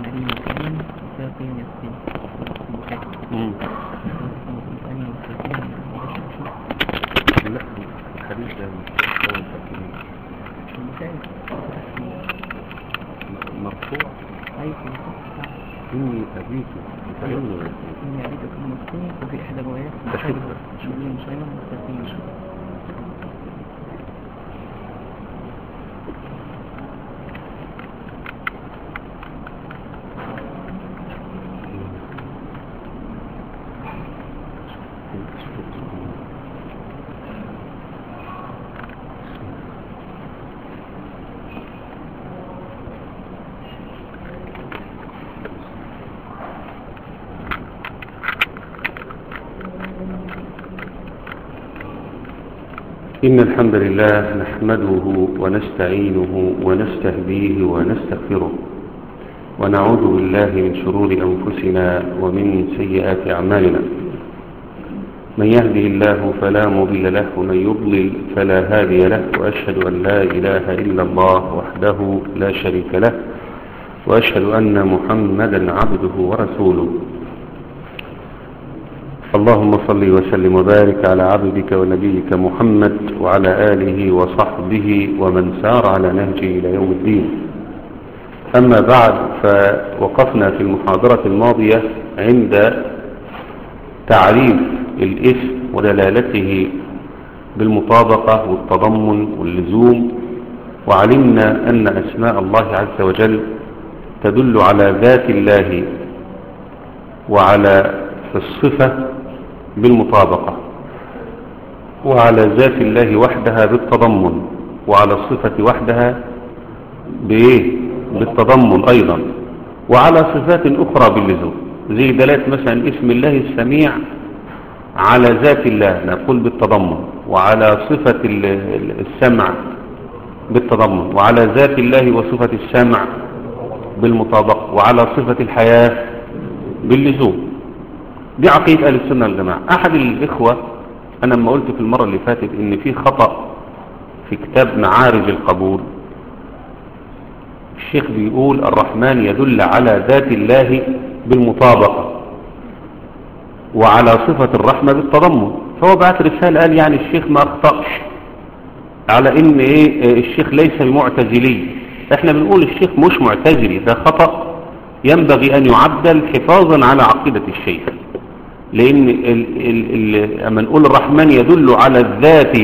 النبي كريم وساقي يسقي البخاري مم. أنا وساقي لا الحديث ده مش هو التأكيد. البخاري مرفوع أيوة إني أبيك فإني إني أريدكم مسكين وفي إحدى الروايات ده شكرا. النبي مسلم وساقي إن الحمد لله نحمده ونستعينه ونستهديه ونستغفره ونعوذ بالله من شرور أنفسنا ومن سيئات أعمالنا من يهده الله فلا مضل له ومن يضلل فلا هادي له وأشهد أن لا إله إلا الله وحده لا شريك له وأشهد أن محمدا عبده ورسوله اللهم صل وسلم وبارك على عبدك ونبيك محمد وعلى آله وصحبه ومن سار على نهجه إلى يوم الدين أما بعد فوقفنا في المحاضرة الماضية عند تعريف الاسم ودلالته بالمطابقة والتضمن واللزوم وعلمنا أن أسماء الله عز وجل تدل على ذات الله وعلى الصفة بالمطابقة وعلى ذات الله وحدها بالتضمن وعلى الصفة وحدها بإيه؟ بالتضمن أيضا وعلى صفات أخرى باللزوم زي دلالة مثلا اسم الله السميع على ذات الله نقول بالتضمن وعلى صفة ال- ال- السمع بالتضمن وعلى ذات الله وصفة السمع بالمطابقة وعلى صفة الحياة باللزوم دي عقيدة أهل السنة والجماعة أحد الإخوة أنا لما قلت في المرة اللي فاتت إن في خطأ في كتاب معارج القبول الشيخ بيقول الرحمن يدل على ذات الله بالمطابقة وعلى صفة الرحمة بالتضمن فهو بعت رسالة قال يعني الشيخ ما أخطأش على إن إيه الشيخ ليس بمعتزلي إحنا بنقول الشيخ مش معتزلي ده خطأ ينبغي أن يعدل حفاظا على عقيدة الشيخ لأن ال ال ال أما نقول الرحمن يدل على الذات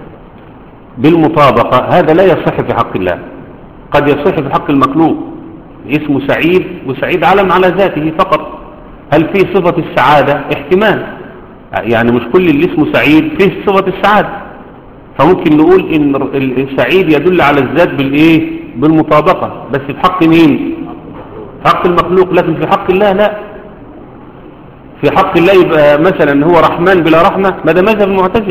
بالمطابقة هذا لا يصح في حق الله قد يصح في حق المخلوق اسمه سعيد وسعيد علم على ذاته فقط هل فيه صفة السعادة احتمال يعني مش كل اللي اسمه سعيد فيه صفة السعادة فممكن نقول ان ال- السعيد يدل على الذات بالايه بالمطابقة بس في حق مين في حق المخلوق لكن في حق الله لا في حق الله يبقى مثلا هو رحمن بلا رحمة ما ده مذهب المعتزله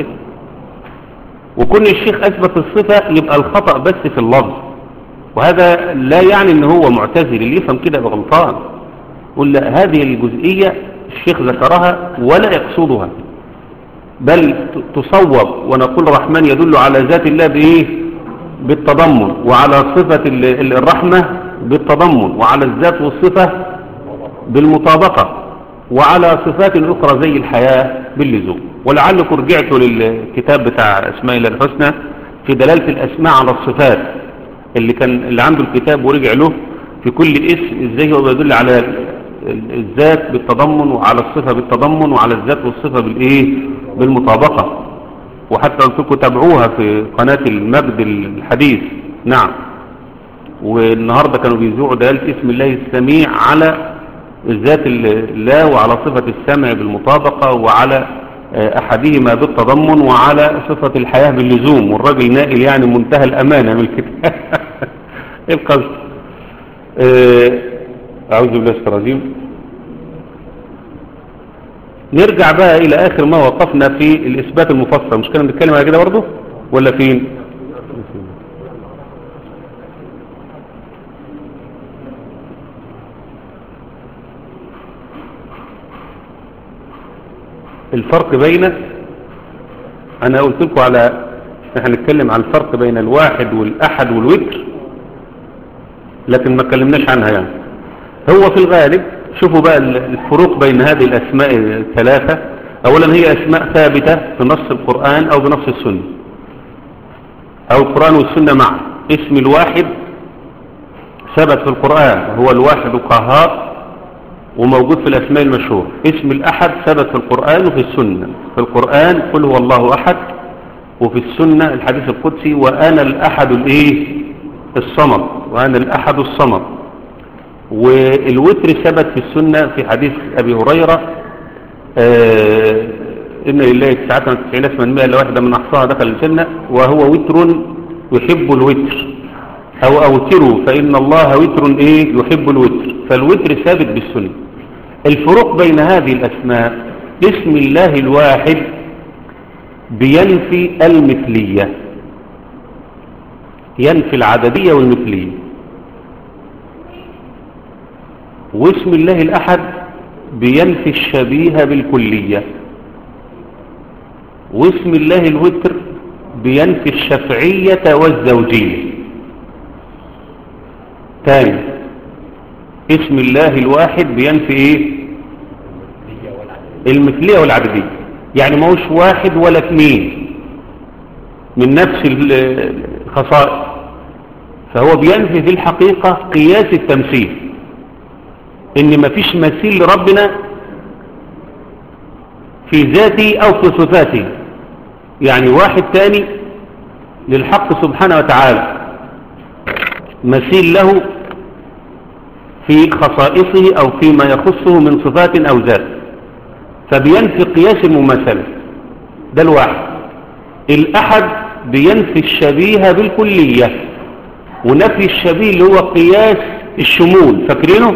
وكون الشيخ أثبت الصفة يبقى الخطأ بس في اللفظ وهذا لا يعني ان هو معتزل اللي يفهم كده يبقى غلطان قل لا هذه الجزئية الشيخ ذكرها ولا يقصدها بل ت- تصوب ونقول الرحمن يدل على ذات الله بإيه بالتضمن وعلى صفة ال- ال- الرحمة بالتضمن وعلى الذات والصفة بالمطابقة وعلى صفات أخرى زي الحياة باللزوم ولعلكم رجعتوا للكتاب بتاع أسماء الله الحسنى في دلالة الأسماء على الصفات اللي كان اللي عنده الكتاب ورجع له في كل اسم ازاي هو بيدل على ال- الذات بالتضمن وعلى الصفة بالتضمن وعلى الذات والصفة بالايه بالمطابقة وحتى قلت لكم تابعوها في قناة المجد الحديث نعم والنهاردة كانوا بيذوعوا دلالة اسم الله السميع على ذات الله وعلى صفة السمع بالمطابقة وعلى آه، أحدهما بالتضمن وعلى صفة الحياة باللزوم والراجل نائل يعني منتهى الأمانة من الكتاب إيه القصد آه، أعوذ بالله الشيطان الرجيم نرجع بقى إلى آخر ما وقفنا في الإثبات المفصل مش كنا بنتكلم على كده برضه ولا فين الفرق بين انا قلت لكم على احنا هنتكلم عن الفرق بين الواحد والاحد والوتر لكن ما اتكلمناش عنها يعني هو في الغالب شوفوا بقى الفروق بين هذه الأسماء الثلاثة أولا هي أسماء ثابتة في نص القرآن أو بنص السنة أو القرآن والسنة معا اسم الواحد ثبت في القرآن هو الواحد القهار وموجود في الأسماء المشهورة اسم الأحد ثبت في القرآن وفي السنة في القرآن قل هو الله أحد وفي السنة الحديث القدسي وأنا الأحد الإيه الصمد وأنا الأحد الصمد والوتر ثبت في السنة في حديث أبي هريرة آه إن لله تسعة وتسعين اسما مئة إلا واحدة من أحصاها دخل الجنة وهو وتر يحب الوتر أو أوتروا فإن الله وتر إيه يحب الوتر فالوتر ثابت بالسنة الفروق بين هذه الأسماء اسم الله الواحد بينفي المثلية ينفي العددية والمثلية واسم الله الأحد بينفي الشبيه بالكلية واسم الله الوتر بينفي الشفعية والزوجية تاني اسم الله الواحد بينفي ايه المثلية والعددية يعني ما هوش واحد ولا اثنين من نفس الخصائص فهو بينفي في الحقيقة قياس التمثيل ان مفيش مثيل لربنا في ذاته او في صفاته يعني واحد تاني للحق سبحانه وتعالى مثيل له في خصائصه او فيما يخصه من صفات او ذات فبينفي قياس المماثلة ده الواحد الاحد بينفي الشبيه بالكلية ونفي الشبيه اللي هو قياس الشمول فاكرينه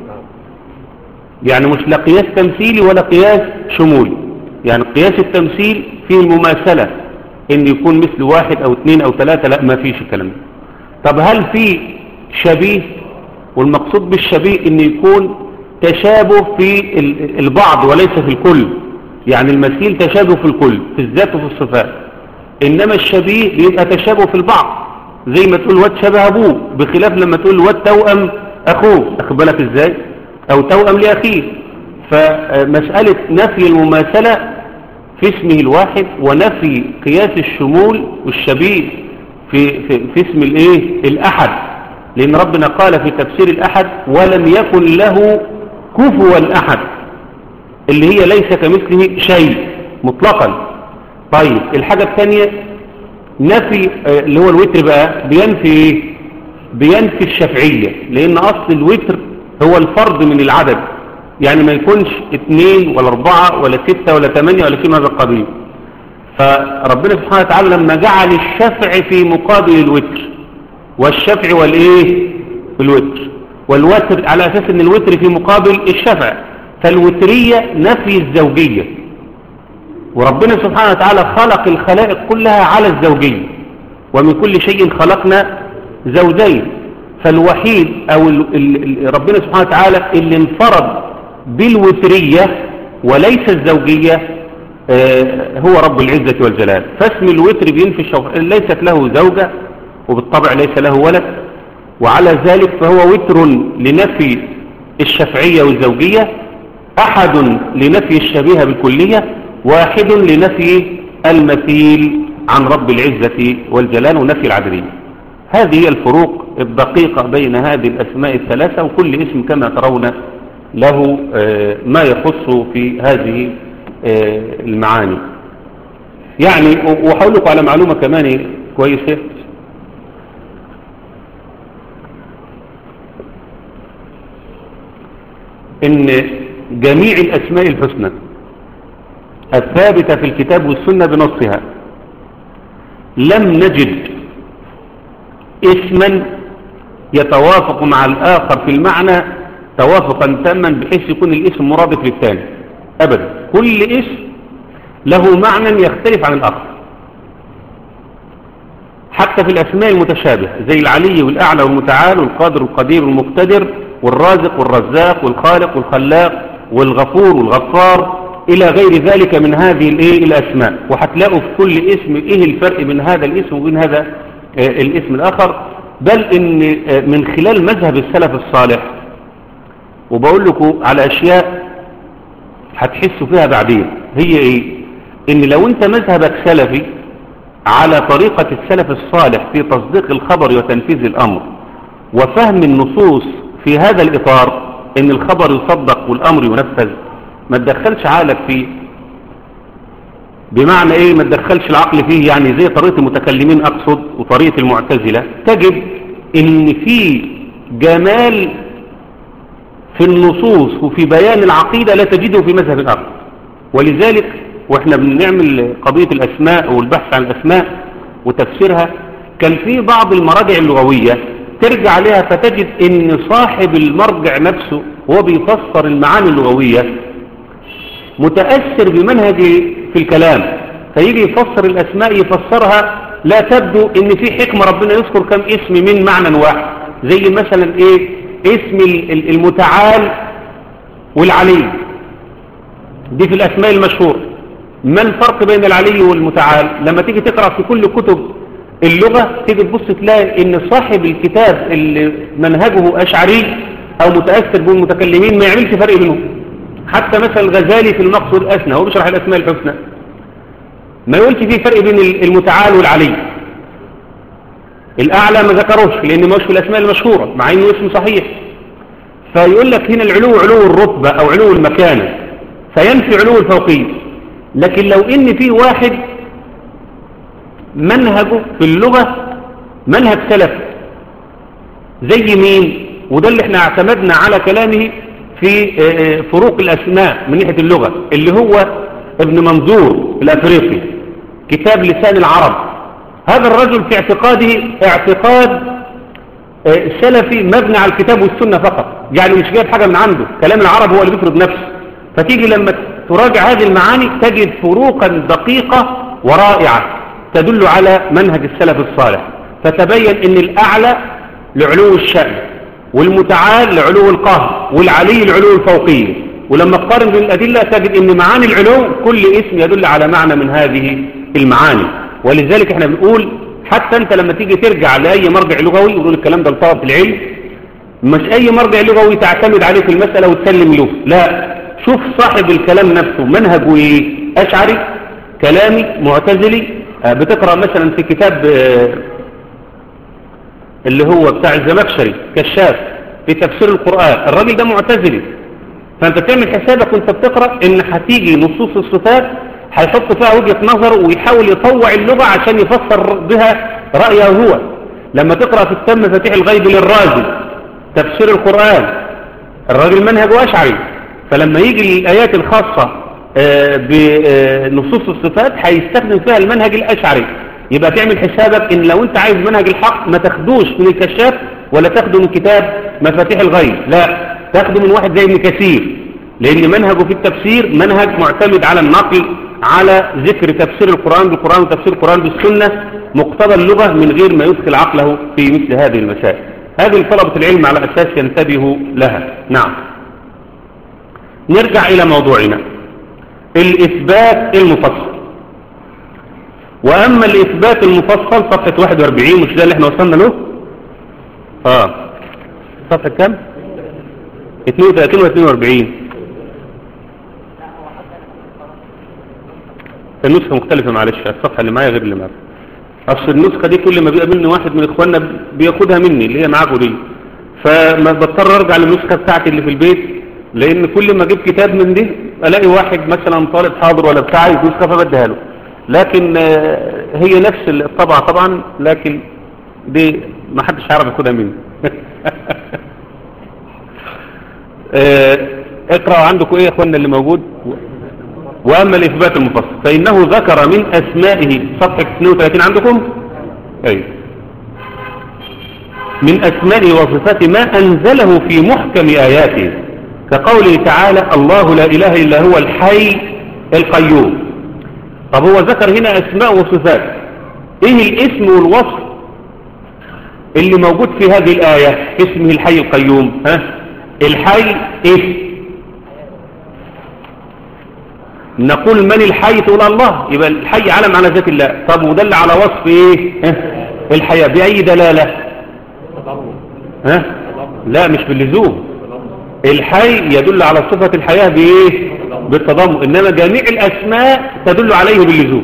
يعني مش لا قياس تمثيلي ولا قياس شمولي يعني قياس التمثيل فيه المماثلة ان يكون مثل واحد او اثنين او ثلاثة لا ما فيش الكلام ده طب هل في شبيه والمقصود بالشبيه ان يكون تشابه في البعض وليس في الكل يعني المثيل تشابه في الكل في الذات وفي الصفات انما الشبيه بيبقى تشابه في البعض زي ما تقول واد شبه ابوه بخلاف لما تقول واد توأم اخوه اخد بالك ازاي او توأم لاخيه فمسألة نفي المماثلة في اسمه الواحد ونفي قياس الشمول والشبيه في, في, في اسم الايه الاحد لان ربنا قال في تفسير الاحد ولم يكن له كفوا احد اللي هي ليس كمثله شيء مطلقا طيب الحاجة الثانية نفي اللي هو الوتر بقى بينفي ايه بينفي الشفعية لان اصل الوتر هو الفرد من العدد يعني ما يكونش اثنين ولا اربعة ولا ستة ولا ثمانية ولا شيء من هذا القبيل فربنا سبحانه وتعالى لما جعل الشفع في مقابل الوتر والشفع والايه الوتر والوتر على اساس ان الوتر في مقابل الشفع فالوترية نفي الزوجية وربنا سبحانه وتعالى خلق الخلائق كلها على الزوجية ومن كل شيء خلقنا زوجين فالوحيد او ال ال ربنا سبحانه وتعالى اللي انفرد بالوترية وليس الزوجية آه هو رب العزة والجلال فاسم الوتر بينفي الشوق ليست له زوجة وبالطبع ليس له ولد وعلى ذلك فهو وتر لنفي الشفعية والزوجية أحد لنفي الشبيه بالكلية واحد لنفي المثيل عن رب العزة والجلال ونفي العدلية هذه هي الفروق الدقيقة بين هذه الأسماء الثلاثة وكل اسم كما ترون له ما يخص في هذه المعاني يعني وحاول لكم على معلومة كمان كويسة ان جميع الاسماء الحسنى الثابتة في الكتاب والسنة بنصها لم نجد اسما يتوافق مع الآخر في المعنى توافقا تاما بحيث يكون الاسم مرادف للثاني أبدا كل اسم له معنى يختلف عن الآخر حتى في الأسماء المتشابهة زي العلي والأعلى والمتعال والقادر والقدير والمقتدر والرازق والرزاق والخالق والخلاق والغفور والغفار إلى غير ذلك من هذه الايه الأسماء وهتلاقوا في كل اسم إيه الفرق بين هذا الاسم وبين هذا آه الاسم الآخر بل إن آه من خلال مذهب السلف الصالح وبقول لكم على اشياء هتحسوا فيها بعدين هي ايه ان لو انت مذهبك سلفي على طريقة السلف الصالح في تصديق الخبر وتنفيذ الامر وفهم النصوص في هذا الاطار ان الخبر يصدق والامر ينفذ ما تدخلش عقلك فيه بمعنى ايه ما تدخلش العقل فيه يعني زي طريقة المتكلمين اقصد وطريقة المعتزلة تجد ان في جمال في النصوص وفي بيان العقيدة لا تجده في مذهب اخر ولذلك واحنا بنعمل قضية الاسماء والبحث عن الاسماء وتفسيرها كان في بعض المراجع اللغوية ترجع عليها فتجد ان صاحب المرجع نفسه هو بيفسر المعاني اللغوية متأثر بمنهج في الكلام فيجي يفسر الأسماء يفسرها لا تبدو ان في حكمة ربنا يذكر كم اسم من معنى واحد زي مثلا ايه اسم المتعال والعلي دي في الأسماء المشهورة ما الفرق بين العلي والمتعال لما تيجي تقرأ في كل كتب اللغة تيجي تبص تلاقي ان صاحب الكتاب اللي منهجه أشعري أو متأثر بالمتكلمين ما يعملش فرق بينهم حتى مثلا الغزالي في المقصود الأسنى هو بيشرح الأسماء الحسنى ما يقولش فيه فرق بين المتعال والعلي الأعلى ما ذكروش لأن ما في الأسماء المشهورة مع إنه اسم صحيح فيقول لك هنا العلو علو الرتبة أو علو المكانة فينفي علو الفوقية لكن لو إن في واحد منهجه في اللغة منهج سلف زي مين وده اللي احنا اعتمدنا على كلامه في فروق الأسماء من ناحية اللغة اللي هو ابن منظور الأفريقي كتاب لسان العرب هذا الرجل في اعتقاده اعتقاد سلفي مبني على الكتاب والسنة فقط يعني مش جايب حاجة من عنده كلام العرب هو اللي بيفرض نفسه فتيجي لما تراجع هذه المعاني تجد فروقا دقيقة ورائعة تدل على منهج السلف الصالح فتبين ان الأعلى لعلو الشأن والمتعال لعلو القهر والعلي لعلو الفوقية ولما تقارن بين الأدلة تجد ان معاني العلو كل اسم يدل على معنى من هذه المعاني ولذلك احنا بنقول حتى انت لما تيجي ترجع لأي مرجع لغوي ونقول الكلام ده لطلبة العلم مش اي مرجع لغوي تعتمد عليه في المسألة وتسلم له لا شوف صاحب الكلام نفسه منهجه ايه اشعري كلامي معتزلي بتقرأ مثلا في كتاب اللي هو بتاع الزمخشري كشاف في تفسير القرآن الراجل ده معتزلي فانت تعمل حسابك وانت بتقرأ ان هتيجي نصوص الصفات هيحط فيها وجهة نظر ويحاول يطوع اللغة عشان يفسر بها رأيه هو لما تقرأ في التم مفاتيح الغيب للرازي تفسير القرآن الراجل منهجه أشعري فلما يجي الآيات الخاصة بنصوص الصفات هيستخدم فيها المنهج الأشعري يبقى تعمل حسابك ان لو انت عايز منهج الحق ما تاخدوش من الكشاف ولا تاخده من كتاب مفاتيح الغيب لا تاخده من واحد زي ابن كثير لان منهجه في التفسير منهج معتمد على النقل على ذكر تفسير القرآن بالقرآن وتفسير القرآن بالسنة مقتضى اللغة من غير ما يدخل عقله في مثل هذه المسائل هذه طلبة العلم على أساس ينتبهوا لها نعم نرجع إلى موضوعنا الإثبات المفصل وأما الإثبات المفصل صفحة 41 مش ده اللي احنا وصلنا له آه صفحة كم 32 و 42 النسخة مختلفة معلش الصفحة اللي معايا غير اللي معايا أصل النسخة دي كل ما بيقابلني واحد من إخواننا بياخدها مني اللي هي معاكم دي فما بضطر أرجع للنسخة بتاعتي اللي في البيت لأن كل ما أجيب كتاب من دي ألاقي واحد مثلا طالب حاضر ولا بتاع عايز نسخة فبديها له لكن هي نفس الطبعة طبعا لكن دي ما حدش عارف ياخدها مني اقرأوا عندكم ايه يا اخوانا اللي موجود واما الاثبات المفصل فانه ذكر من اسمائه صفحة 32 عندكم اي من اسمائه وصفاته ما انزله في محكم اياته كقوله تعالى الله لا اله الا هو الحي القيوم طب هو ذكر هنا اسماء وصفات ايه الاسم والوصف اللي موجود في هذه الآية اسمه الحي القيوم ها الحي اسم نقول من الحي تقول الله يبقى الحي علم على ذات الله طب ودل على وصف ايه ها؟ الحياة بأي دلالة ها لا مش باللزوم الحي يدل على صفة الحياة بإيه بالتضمن إنما جميع الأسماء تدل عليه باللزوم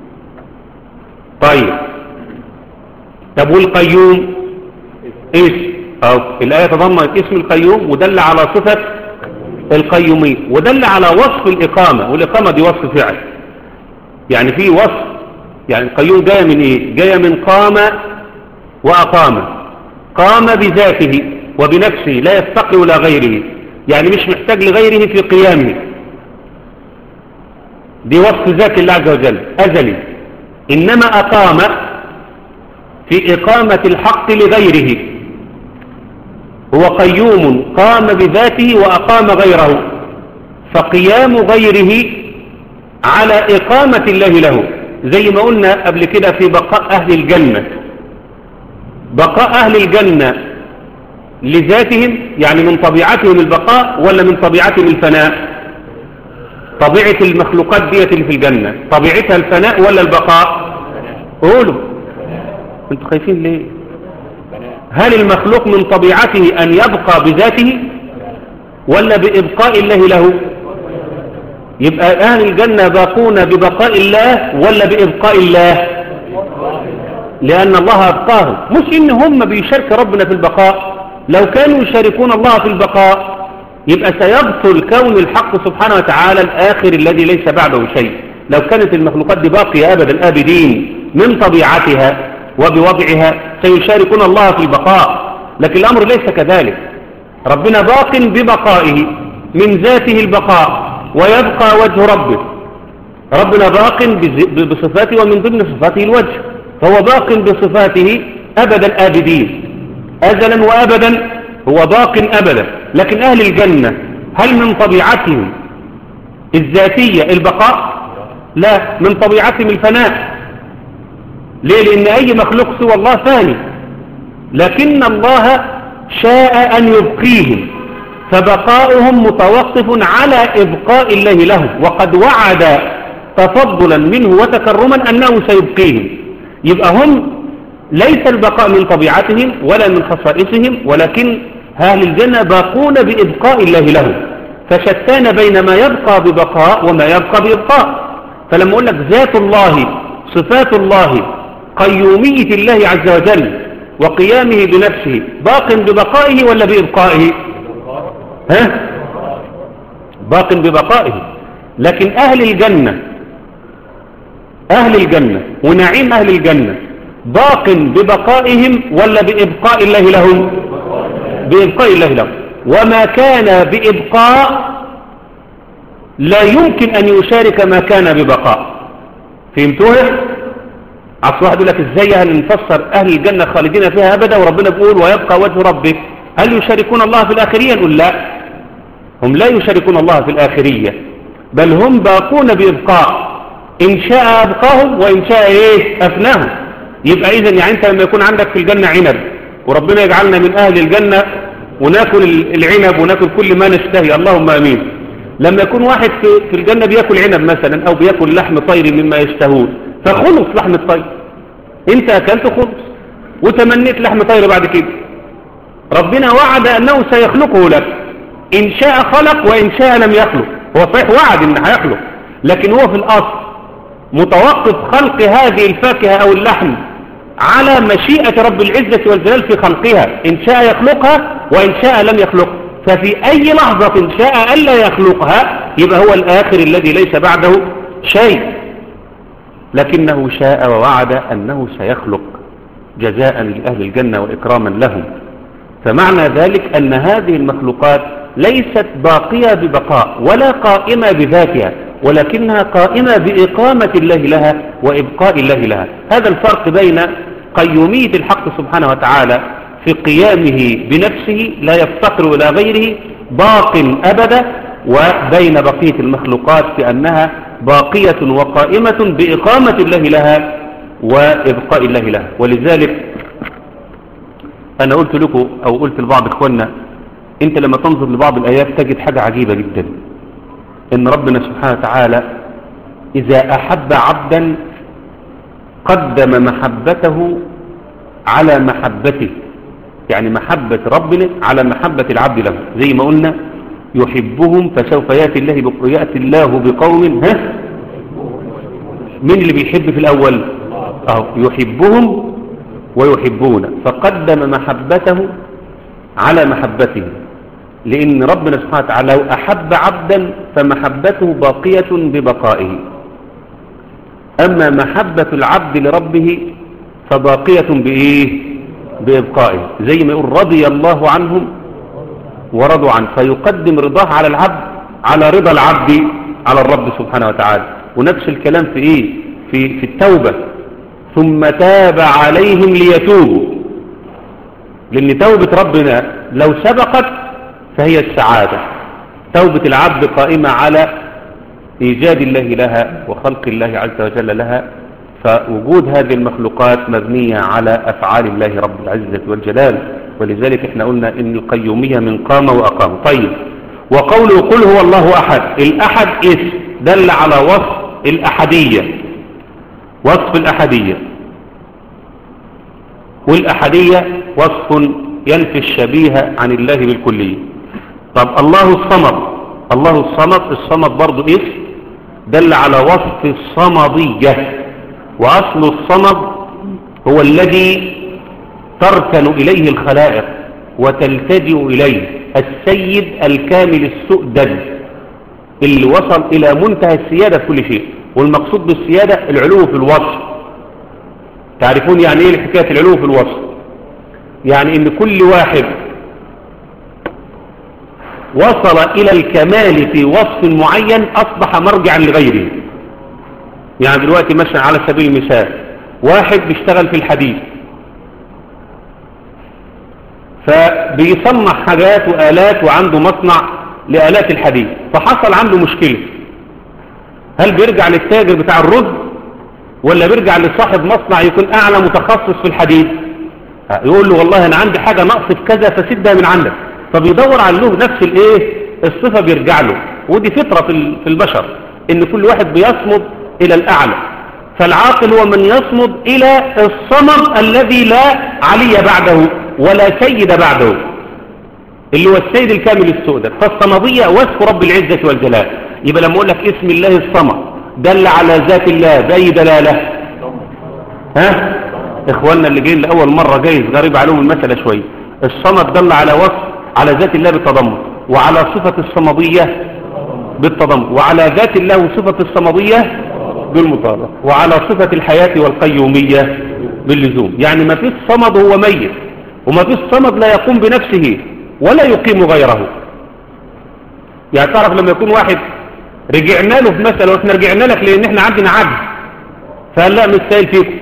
طيب طب والقيوم إيش أو الآية تضمنت اسم القيوم ودل على صفة القيومية ودل على وصف الإقامة والإقامة دي وصف فعل يعني في وصف يعني القيوم جاية من إيه جاية من قام وأقام قام بذاته وبنفسه لا يفتقر إلى غيره يعني مش محتاج لغيره في قيامه دي وصف ذات الله عز وجل أزلي إنما أقام في إقامة الحق لغيره هو قيوم قام بذاته وأقام غيره فقيام غيره على إقامة الله له زي ما قلنا قبل كده في بقاء أهل الجنة بقاء أهل الجنة لذاتهم يعني من طبيعتهم البقاء ولا من طبيعتهم الفناء طبيعة المخلوقات ديت اللي في الجنة طبيعتها الفناء ولا البقاء قولوا انتوا خايفين ليه هل المخلوق من طبيعته أن يبقى بذاته ولا بإبقاء الله له يبقى أهل الجنة باقون ببقاء الله ولا بإبقاء الله لأن الله أبقاهم مش إن هم بيشارك ربنا في البقاء لو كانوا يشاركون الله في البقاء يبقى سيبطل كون الحق سبحانه وتعالى الآخر الذي ليس بعده شيء لو كانت المخلوقات دي باقية أبدا الآبدين من طبيعتها وبوضعها سيشاركون الله في البقاء لكن الأمر ليس كذلك ربنا باق ببقائه من ذاته البقاء ويبقى وجه ربه ربنا باق بصفاته ومن ضمن صفاته الوجه فهو باق بصفاته أبد الآبدين أزلا وأبدا هو باق أبدا لكن أهل الجنة هل من طبيعتهم الذاتية البقاء لا من طبيعتهم الفناء ليه لأن أي مخلوق سوى الله فاني لكن الله شاء أن يبقيهم فبقاؤهم متوقف على إبقاء الله له وقد وعد تفضلا منه وتكرما أنه سيبقيهم يبقى هم ليس البقاء من طبيعتهم ولا من خصائصهم ولكن أهل الجنة باقون بإبقاء الله له فشتان بين ما يبقى ببقاء وما يبقى بإبقاء فلما أقول لك ذات الله صفات الله قيومية الله عز وجل وقيامه بنفسه باق ببقائه ولا بإبقائه ها باق ببقائه لكن أهل الجنة أهل الجنة ونعيم أهل الجنة باق ببقائهم ولا بإبقاء الله لهم بإبقاء الله لهم وما كان بإبقاء لا يمكن أن يشارك ما كان ببقاء فهمتوها؟ عصر واحد يقول لك ازاي هل نفسر أهل الجنة خالدين فيها أبدا وربنا بيقول ويبقى وجه ربك هل يشاركون الله في الآخرية نقول لا هم لا يشاركون الله في الآخرية بل هم باقون بإبقاء إن شاء أبقاهم وإن شاء إيه أفناهم يبقى إذا يعني أنت لما يكون عندك في الجنة عنب وربنا يجعلنا من أهل الجنة وناكل العنب وناكل كل ما نشتهي اللهم أمين لما يكون واحد في الجنة بياكل عنب مثلا أو بياكل لحم طير مما يشتهون فخلص لحم الطير انت أكلت خلص وتمنيت لحم طير بعد كده ربنا وعد أنه سيخلقه لك إن شاء خلق وإن شاء لم يخلق هو صحيح وعد إن هيخلق لكن هو في الأصل متوقف خلق هذه الفاكهة أو اللحم على مشيئة رب العزة والجلال في خلقها إن شاء يخلقها وإن شاء لم يخلقها ففي أي لحظة شاء ألا يخلقها يبقى هو الآخر الذي ليس بعده شيء لكنه شاء ووعد أنه سيخلق جزاء لأهل الجنة وإكراما لهم فمعنى ذلك أن هذه المخلوقات ليست باقية ببقاء ولا قائمة بذاتها ولكنها قائمة بإقامة الله لها وإبقاء الله لها هذا الفرق بين قيومية الحق سبحانه وتعالى في قيامه بنفسه لا يفتقر إلى غيره باق أبدا وبين بقية المخلوقات في أنها باقية وقائمة بإقامة الله لها وإبقاء الله لها ولذلك أنا قلت لكم أو قلت لبعض إخواننا أنت لما تنظر لبعض الآيات تجد حاجة عجيبة جدا إن ربنا سبحانه وتعالى إذا أحب عبدا قدم محبته على محبته يعني محبة ربنا على محبة العبد له زي ما قلنا يحبهم فسوف يأتي الله بق- يأتي الله بقوم ها مين اللي بيحب في الأول أهو يحبهم ويحبون فقدم محبته على محبته لأن ربنا سبحانه وتعالى لو أحب عبدا فمحبته باقية ببقائه أما محبة العبد لربه فباقية بإيه بإبقائه زي ما يقول رضي الله عنهم ورضوا عنه فيقدم رضاه على العبد على رضا العبد على الرب سبحانه وتعالى ونفس الكلام في إيه في, في التوبة ثم تاب عليهم ليتوبوا لأن توبة ربنا لو سبقت فهي السعادة توبة العبد قائمة على إيجاد الله لها وخلق الله عز وجل لها فوجود هذه المخلوقات مبنية على أفعال الله رب العزة والجلال ولذلك احنا قلنا إن القيومية من قام وأقام طيب وقوله قل هو الله أحد الأحد اسم دل على وصف الأحدية وصف الأحدية والأحدية وصف ينفي الشبيه عن الله بالكلية طب الله الصمد الله الصمد الصمد برضو اسم دل على وصف الصمدية وأصل الصمد هو الذي تركن إليه الخلائق وتلتجئ إليه السيد الكامل السؤدد اللي وصل إلى منتهى السيادة في كل شيء والمقصود بالسيادة العلو في الوصف تعرفون يعني ايه حكاية العلو في الوصف يعني ان كل واحد وصل الى الكمال في وصف معين اصبح مرجعا لغيره يعني دلوقتي مثلا على سبيل المثال واحد بيشتغل في الحديد فبيصنع حاجات وآلات وعنده مصنع لآلات الحديد فحصل عنده مشكلة هل بيرجع للتاجر بتاع الرز ولا بيرجع لصاحب مصنع يكون أعلى متخصص في الحديد يقول له والله أنا عندي حاجة نقص في كذا فسدها من عندك فبيدور على له نفس الايه الصفة بيرجع له ودي فطرة في في البشر ان كل واحد بيصمد الى الاعلى فالعاقل هو من يصمد الى الصمد الذي لا علي بعده ولا سيد بعده اللي هو السيد الكامل السؤدد فالصمدية وصف رب العزة والجلال يبقى لما اقول لك اسم الله الصمد دل على ذات الله باي دلالة ها اخواننا اللي جايين لاول مرة جايز غريب عليهم المسألة شوية الصمد دل على وصف على ذات الله بالتضمن وعلى صفة الصمدية بالتضمن وعلى ذات الله وصفة الصمدية بالمطابقة وعلى صفة الحياة والقيومية باللزوم يعني ما فيش صمد هو ميت وما فيش صمد لا يقوم بنفسه ولا يقيم غيره يعني تعرف لما يكون واحد رجعنا له في مسألة واحنا رجعنا لك لان احنا عندنا عجز فقال لا مش سائل فيكم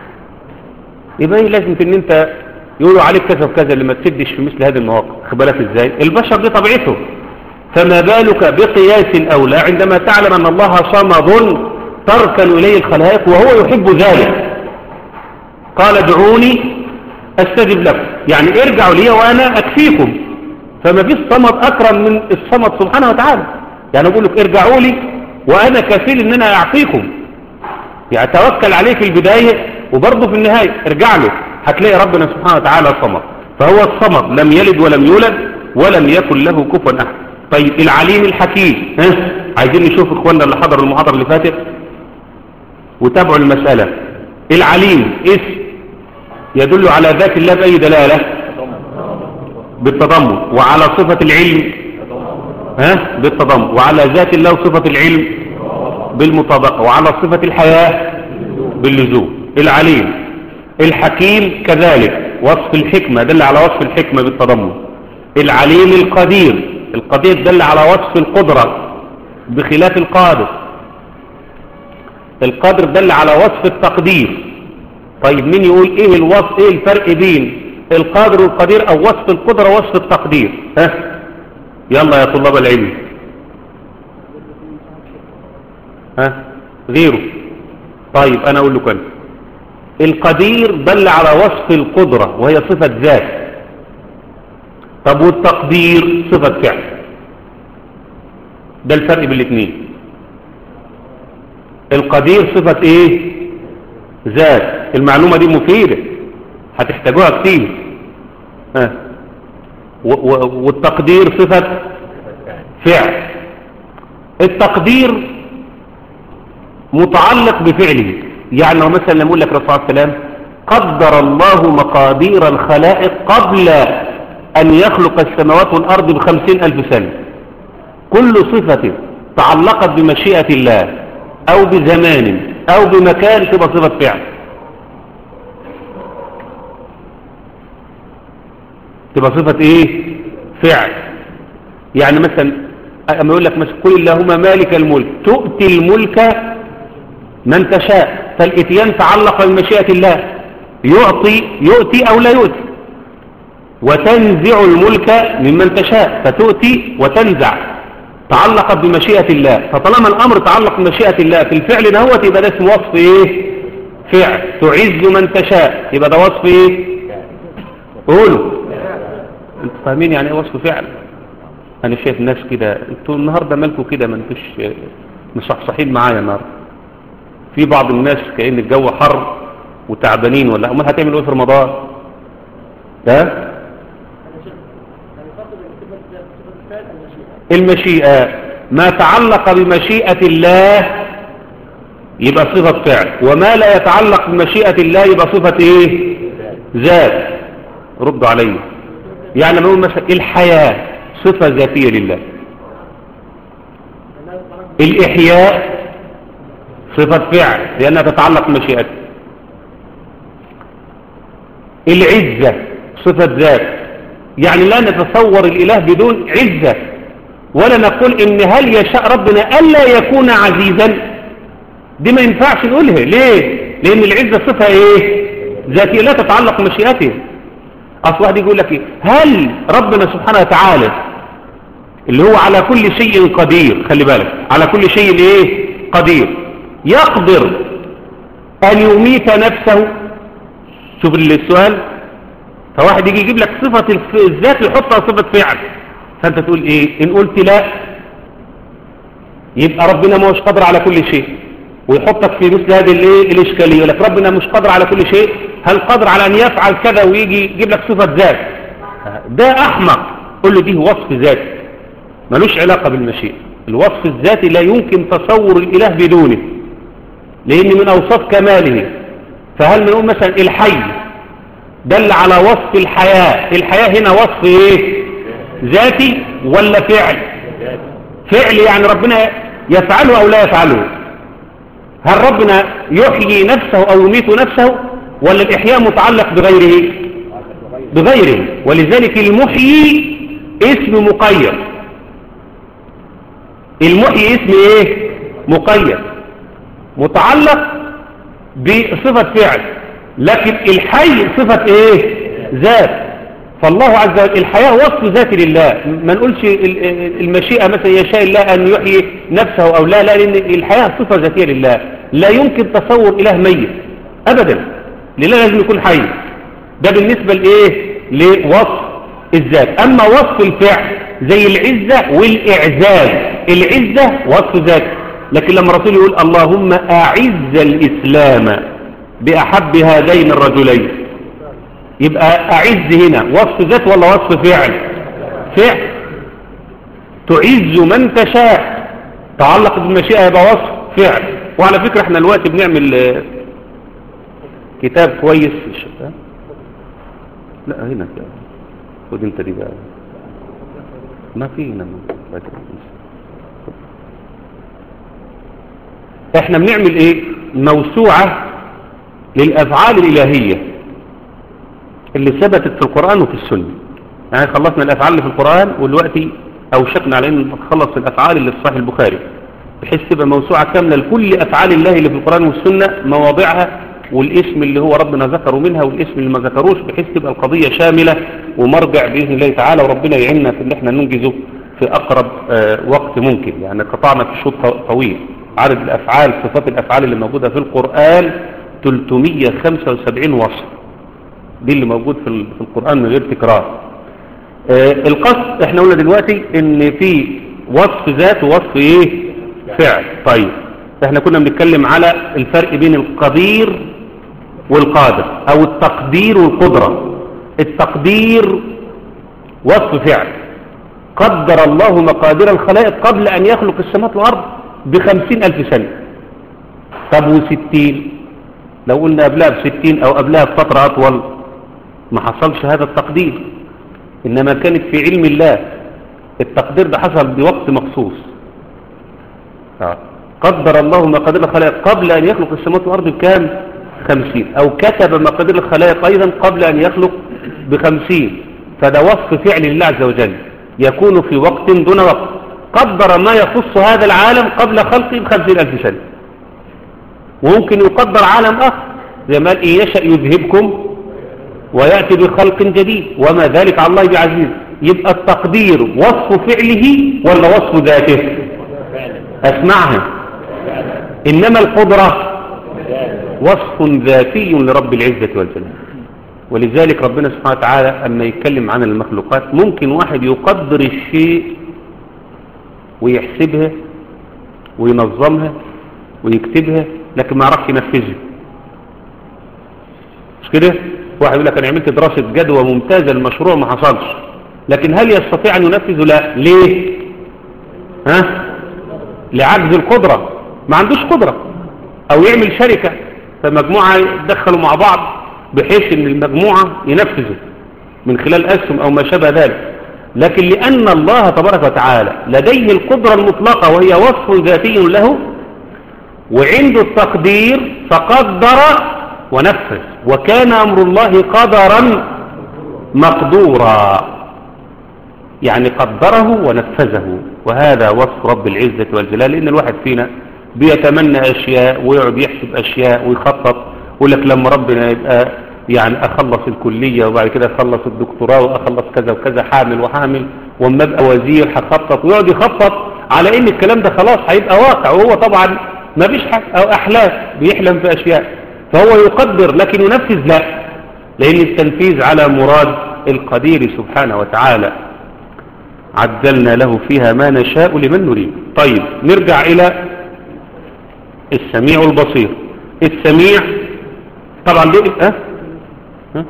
يبقى لازم ان انت يقولوا عليك كذا وكذا اللي ما تسدش في مثل هذه المواقف خبالك ازاي البشر دي طبيعته فما بالك بقياس الاولى عندما تعلم ان الله صمد تركن اليه الخلائق وهو يحب ذلك قال ادعوني استجب لكم يعني ارجعوا لي وانا اكفيكم فما فيش صمد اكرم من الصمد سبحانه وتعالى يعني اقول لك ارجعوا لي وانا كفيل ان انا اعطيكم يعني توكل عليه في البداية وبرضه في النهاية ارجع له هتلاقي ربنا سبحانه وتعالى صمد فهو الصمد لم يلد ولم يولد ولم يكن له كفوا احد طيب العليم الحكيم ها عايزين نشوف اخواننا اللي حضروا المحاضرة اللي فاتت وتابعوا المسألة العليم اسم يدل على ذات الله بأي دلالة بالتضمن وعلى صفة العلم ها بالتضمن وعلى ذات الله صفة العلم بالمطابقة وعلى صفة الحياة باللزوم العليم الحكيم كذلك وصف الحكمة دل على وصف الحكمة بالتضمن العليم القدير القدير دل على وصف القدرة بخلاف القادر القادر دل على وصف التقدير طيب مين يقول ايه الوصف ايه الفرق بين القادر والقدير او وصف القدرة ووصف التقدير ها يلا يا طلاب العلم ها غيره طيب انا اقول لكم القدير دل على وصف القدرة وهي صفة ذات طب والتقدير صفة فعل ده الفرق بين الاثنين القدير صفة ايه ذات المعلومة دي مفيدة هتحتاجوها كتير ها و- و- والتقدير صفة فعل التقدير متعلق بفعله يعني لو مثلا لما يقول لك رسول الله السلام قدر الله مقادير الخلائق قبل أن يخلق السماوات والأرض بخمسين ألف سنة كل صفة تعلقت بمشيئة الله أو بزمان أو بمكان تبقى صفة فعل تبقى صفة إيه فعل يعني مثلا أما يقول لك مثلا قل اللهم مالك الملك تؤتي الملك من تشاء فالإتيان تعلق بمشيئة الله يعطي يؤتي أو لا يؤتي وتنزع الملك ممن تشاء فتؤتي وتنزع تعلقت بمشيئة الله فطالما الأمر تعلق بمشيئة الله في الفعل نهوت يبقى ده اسمه وصف إيه فعل تعز من تشاء يبقى ده وصف إيه قولوا انتوا فاهمين يعني ايه وصف فعل انا شايف ناس كده انتوا النهارده مالكوا كده ما انتوش مصحصحين معايا النهارده في بعض الناس كأن الجو حر وتعبانين ولا امال هتعمل ايه في رمضان ده المشيئة ما تعلق بمشيئة الله يبقى صفة فعل وما لا يتعلق بمشيئة الله يبقى صفة ايه ذات ردوا علي يعني لما نقول مثلا الحياة صفة ذاتية لله الإحياء صفة فعل لأنها تتعلق بمشيئته العزة صفة ذات يعني لا نتصور الإله بدون عزة ولا نقول إن هل يشاء ربنا ألا يكون عزيزا دي ما ينفعش نقولها ليه لأن العزة صفة إيه ذاتية لا تتعلق بمشيئته أصل واحد يقول لك إيه هل ربنا سبحانه وتعالى اللي هو على كل شيء قدير خلي بالك على كل شيء إيه قدير يقدر أن يميت نفسه شوف السؤال فواحد يجي يجيب لك صفة الف- الذات يحطها صفة فعل فأنت تقول إيه إن قلت لا يبقى ربنا ما هوش قادر على كل شيء ويحطك في مثل هذه الايه الاشكاليه يقول لك ربنا مش قادر على كل شيء هل قادر على ان يفعل كذا ويجي يجيب لك صفه ذات ده احمق قول له دي وصف ذاتي ملوش علاقه بالمشيئه الوصف الذاتي لا يمكن تصور الاله بدونه لان من اوصاف كماله فهل بنقول مثلا الحي دل على وصف الحياه الحياه هنا وصف ايه ذاتي ولا فعل فعل يعني ربنا يفعله او لا يفعله هل ربنا يحيي نفسه او يميت نفسه ولا الاحياء متعلق بغيره بغيره ولذلك المحيي اسم مقيد المحيي اسم ايه مقيد متعلق بصفة فعل لكن الحي صفة ايه ذات فالله عز وجل الحياة وصف ذاتي لله ما نقولش ال- ال- المشيئة مثلا يشاء الله أن يحيي نفسه أو لا لا لأن الحياة صفة ذاتية لله لا يمكن تصور إله ميت أبدا لله لازم يكون حي ده بالنسبة لإيه لوصف الذات أما وصف الفعل زي العزة والإعزاز العزة وصف ذات لكن لما الرسول يقول اللهم أعز الإسلام بأحب هذين الرجلين يبقى أعز هنا وصف ذات ولا وصف فعل فعل تعز من تشاء تعلق بالمشيئة يبقى وصف فعل وعلى فكرة احنا الوقت بنعمل آه، كتاب كويس في الشتاء لا هنا كده خد انت دي بقى ما في هنا ما فاكر. احنا بنعمل ايه موسوعة للأفعال الإلهية اللي ثبتت في القرآن وفي السنة يعني خلصنا الأفعال اللي في القرآن والوقت أوشكنا على أن نخلص الأفعال اللي في صحيح البخاري بحيث تبقى موسوعة كاملة لكل أفعال الله اللي في القرآن والسنة مواضعها والاسم اللي هو ربنا ذكره منها والاسم اللي ما ذكروش بحيث تبقى القضية شاملة ومرجع بإذن الله تعالى وربنا يعيننا في ان احنا ننجزه في أقرب آه، وقت ممكن يعني قطعنا في شوط طويل عدد الأفعال صفات الأفعال اللي موجودة في القرآن 375 وصف دي اللي موجود في ال- في القرآن من غير تكرار آه، القصد احنا قلنا دلوقتي ان في وصف ذات ووصف ايه فعل طيب احنا كنا بنتكلم على الفرق بين القدير والقادر او التقدير والقدرة التقدير وصف فعل قدر الله مقادير الخلائق قبل أن يخلق السماوات والأرض بخمسين ألف سنة طب وستين لو قلنا قبلها بستين أو قبلها بفترة أطول ما حصلش هذا التقدير إنما كانت في علم الله التقدير ده حصل بوقت مخصوص آه. قدر الله مقادير الخلائق قبل أن يخلق السماوات والأرض بكام خمسين أو كتب مقادير الخلائق أيضا قبل أن يخلق بخمسين فده وصف فعل الله عز وجل يكون في وقت دون وقت قدر ما يخص هذا العالم قبل خلقه بخمسين ألف سنة وممكن يقدر عالم آخر زي ما قال إن يشأ يذهبكم ويأتي بخلق جديد وما ذلك على الله بعزيز يبقى التقدير وصف فعله ولا وصف ذاته أسمعها إنما القدرة وصف ذاتي لرب العزة والجلال ولذلك ربنا سبحانه وتعالى أما يتكلم عن المخلوقات ممكن واحد يقدر الشيء ويحسبها وينظمها ويكتبها لكن ما يعرفش ينفذها مش كده واحد يقول لك انا عملت دراسة جدوى ممتازة المشروع ما حصلش لكن هل يستطيع ان ينفذه لا ليه ها لعجز القدرة ما عندوش قدرة او يعمل شركة فمجموعة يدخلوا مع بعض بحيث ان المجموعة ينفذوا من خلال اسهم او ما شابه ذلك لكن لان الله تبارك وتعالى لديه القدرة المطلقة وهي وصف ذاتي له وعنده التقدير فقدر ونفذ وكان أمر الله قدرا مقدورا يعني قدره ونفذه وهذا وصف رب العزة والجلال لأن الواحد فينا بيتمنى أشياء ويقعد يحسب أشياء ويخطط يقول لك لما ربنا يبقى يعني أخلص الكلية وبعد كده أخلص الدكتوراه وأخلص كذا وكذا حامل وحامل وأما أبقى وزير هخطط ويقعد يخطط على إن الكلام ده خلاص هيبقى واقع وهو طبعا ما فيش حاجة أو أحلام بيحلم في أشياء فهو يقدر لكن ينفذ لا لأن التنفيذ على مراد القدير سبحانه وتعالى عدلنا له فيها ما نشاء لمن نريد طيب نرجع إلى السميع البصير السميع طبعا دي أه؟ أه؟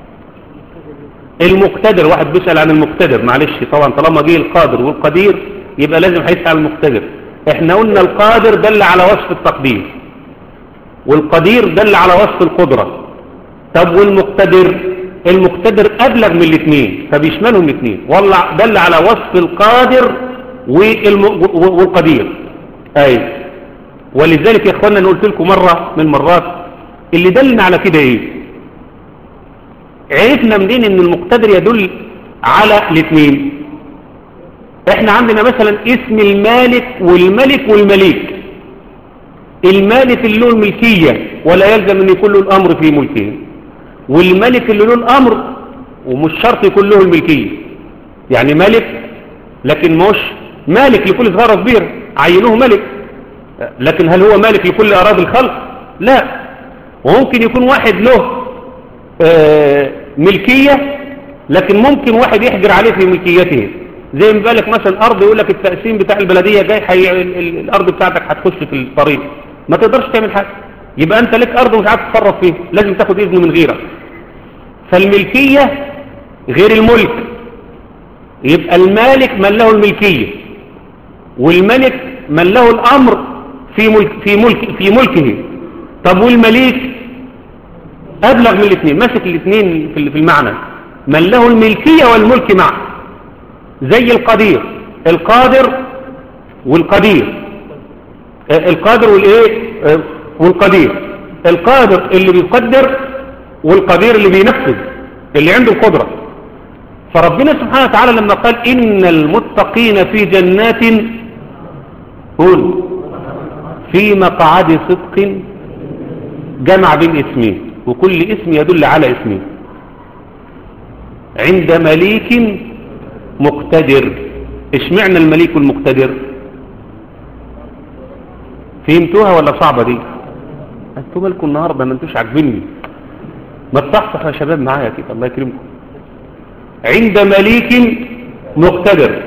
المقتدر واحد بيسأل عن المقتدر معلش طبعا طالما جه القادر والقدير يبقى لازم هيسأل عن المقتدر احنا قلنا القادر دل على وصف التقدير والقدير دل على وصف القدرة طب والمقتدر المقتدر أبلغ من الاثنين فبيشملهم الاثنين والله دل على وصف القادر والم... والقدير أي ولذلك يا اخوانا انا قلت لكم مرة من المرات اللي دلنا على كده ايه عرفنا منين ان المقتدر يدل على الاثنين احنا عندنا مثلا اسم المالك والملك والمليك المالك اللي له الملكية ولا يلزم ان يكون له الامر في ملكه والملك اللي له الامر ومش شرط يكون له الملكية يعني ملك لكن مش مالك لكل صغيرة كبيرة عينوه ملك لكن هل هو مالك لكل اراضي الخلق لا وممكن يكون واحد له آه ملكية لكن ممكن واحد يحجر عليه في ملكيته زي ما بالك مثلا ارض يقول لك التقسيم بتاع البلدية جاي حي... الارض بتاعتك هتخش في الطريق ما تقدرش تعمل حاجة يبقى انت لك ارض ومش عارف تتصرف فيه لازم تاخد اذن من غيرك فالملكية غير الملك يبقى المالك من له الملكية والملك من له الامر في ملك في ملك في ملكه طب والمليك ابلغ من الاثنين ماسك الاثنين في المعنى من له الملكية والملك معه زي القدير القادر والقدير القادر والايه والقدير القادر اللي بيقدر والقدير اللي بينفذ اللي عنده القدرة فربنا سبحانه وتعالى لما قال إن المتقين في جنات قول في مقعد صدق جمع بين اسمين وكل اسم يدل على اسمين عند مليك مقتدر اشمعنى المليك المقتدر فهمتوها ولا صعبة دي انتوا مالكم النهاردة ما انتوش عاجبيني ما تصحصح يا شباب معايا كده الله يكرمكم عند مليك مقتدر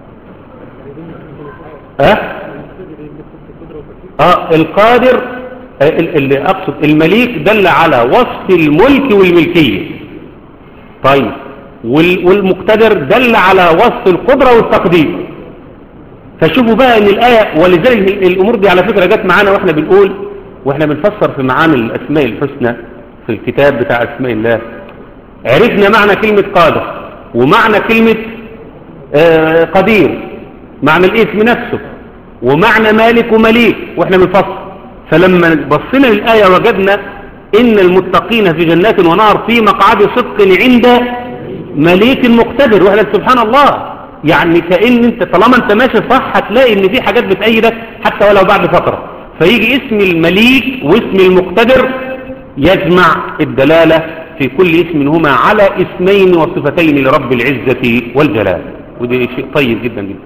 اه اه القادر آه، ال- اللي أقصد المليك دل على وصف الملك والملكية طيب وال- والمقتدر دل على وصف القدرة والتقدير فشوفوا بقى ان الآية ولذلك ال- الأمور دي على فكرة جت معانا واحنا بنقول واحنا بنفسر في معاني الأسماء الحسنى في الكتاب بتاع أسماء الله عرفنا معنى كلمة قادر ومعنى كلمة آه، قدير معنى الاسم نفسه ومعنى مالك ومليك واحنا بنفسر فلما بصينا للآية وجدنا إن المتقين في جنات ونهر في مقعد صدق عند مليك مقتدر واحنا سبحان الله يعني كأن انت طالما انت ماشي صح هتلاقي ان في حاجات بتأيدك حتى ولو بعد فترة فيجي اسم المليك واسم المقتدر يجمع الدلالة في كل اسم منهما على اسمين وصفتين لرب العزة والجلال ودي شيء طيب جدا جدا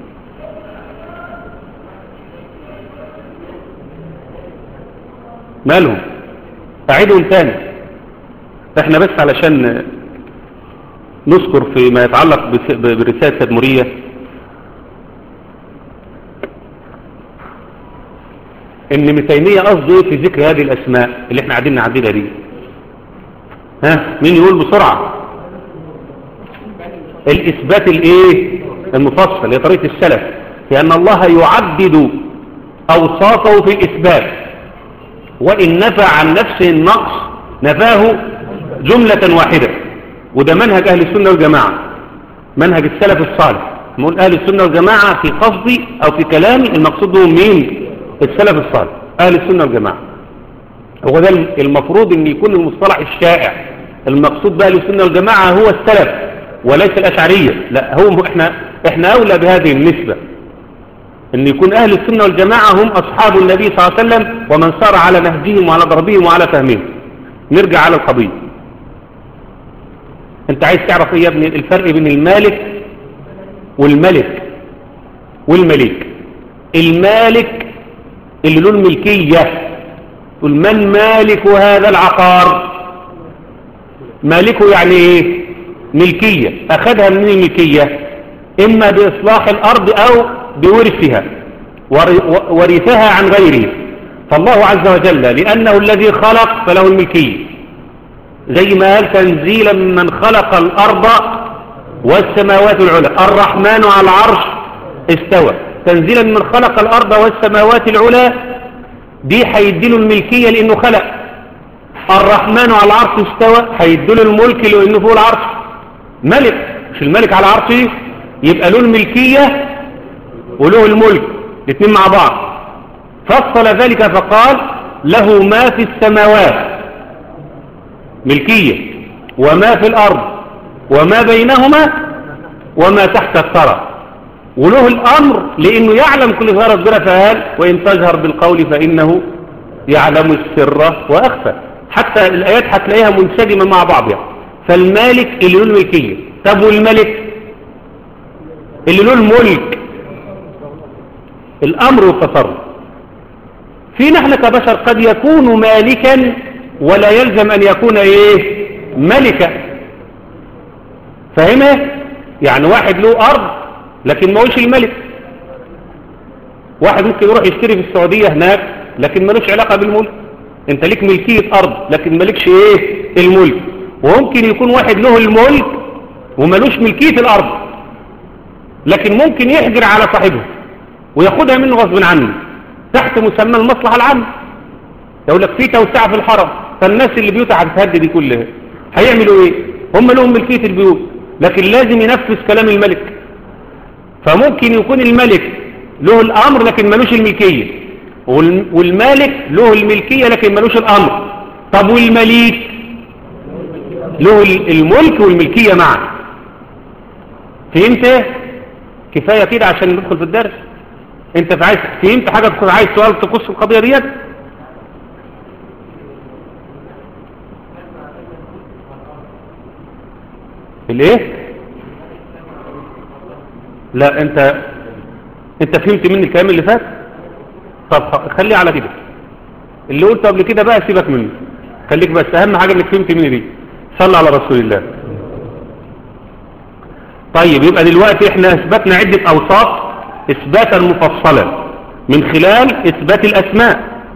مالهم أعيدهم تاني احنا بس علشان نذكر فيما يتعلق بس- بالرسالة التدمرية ان ابن تيمية قصده ايه في ذكر هذه الاسماء اللي احنا قاعدين نعدلها دي ها مين يقول بسرعة الاثبات الايه المفصل هي طريقة السلف لان الله يعدد اوصافه في الاثبات وان نفى عن نفسه النقص نفاه جملة واحدة وده منهج اهل السنة والجماعة منهج السلف الصالح نقول اهل السنة والجماعة في قصدي او في كلامي المقصود بهم مين السلف الصالح اهل السنة والجماعة هو ده المفروض ان يكون المصطلح الشائع المقصود بأهل السنة والجماعة هو السلف وليس الأشعرية لا هو احنا احنا أولى بهذه النسبة ان يكون أهل السنة والجماعة هم أصحاب النبي صلى الله عليه وسلم ومن سار على نهجهم وعلى ضربهم وعلى فهمهم نرجع على القضية انت عايز تعرف ايه يا ابني الفرق بين المالك والملك والمليك المالك اللي له الملكية يقول من مالك هذا العقار مالكه يعني ايه ملكية اخذها من الملكية اما باصلاح الارض او بورثها ور- ورثها عن غيره فالله عز وجل لانه الذي خلق فله الملكية زي ما قال تنزيلا من خلق الارض والسماوات العلى الرحمن على العرش استوى تنزيلا من خلق الارض والسماوات العلى دي هيديله الملكية لانه خلق الرحمن على العرش استوى هيديله الملك لانه فوق العرش ملك مش الملك على عرشه يبقى له الملكية وله الملك الاثنين مع بعض فصل ذلك فقال له ما في السماوات ملكية وما في الأرض وما بينهما وما تحت الثرى وله الأمر لأنه يعلم كل ظاهرة ربنا فقال وإن تجهر بالقول فإنه يعلم السر وأخفى حتى الآيات هتلاقيها منسجمة مع بعضها فالمالك اللي له الملكية طب والملك اللي له الملك الأمر والتصرف في نحن كبشر قد يكون مالكا ولا يلزم أن يكون إيه ملكا فاهمة يعني واحد له أرض لكن ما هوش الملك واحد ممكن يروح يشتري في السعودية هناك لكن ملوش علاقة بالملك انت ليك ملكية أرض لكن مالكش ايه الملك وممكن يكون واحد له الملك وملوش ملكية الأرض لكن ممكن يحجر على صاحبه وياخدها منه غصب عنه تحت مسمى المصلحة العامة يقول لك في توسعة في الحرم فالناس اللي بيوتها هتتهد دي كلها هيعملوا ايه هم لهم ملكية البيوت لكن لازم ينفذ كلام الملك فممكن يكون الملك له الامر لكن ملوش الملكية وال- والمالك له الملكية لكن ملوش الامر طب والمليك له ال- الملك والملكية معا فهمت كفاية كده عشان ندخل في الدرس انت في عايز فهمت حاجة تكون عايز سؤال تقص القضية ديت الايه لا انت انت فهمت مني الكلام اللي فات طب خ- خليه على كده اللي قلته قبل كده بقى سيبك منه خليك بس اهم حاجة انك فهمت مني دي صلى على رسول الله طيب يبقى دلوقتي احنا اثبتنا عدة اوصاف اثباتا مفصلا من خلال اثبات الاسماء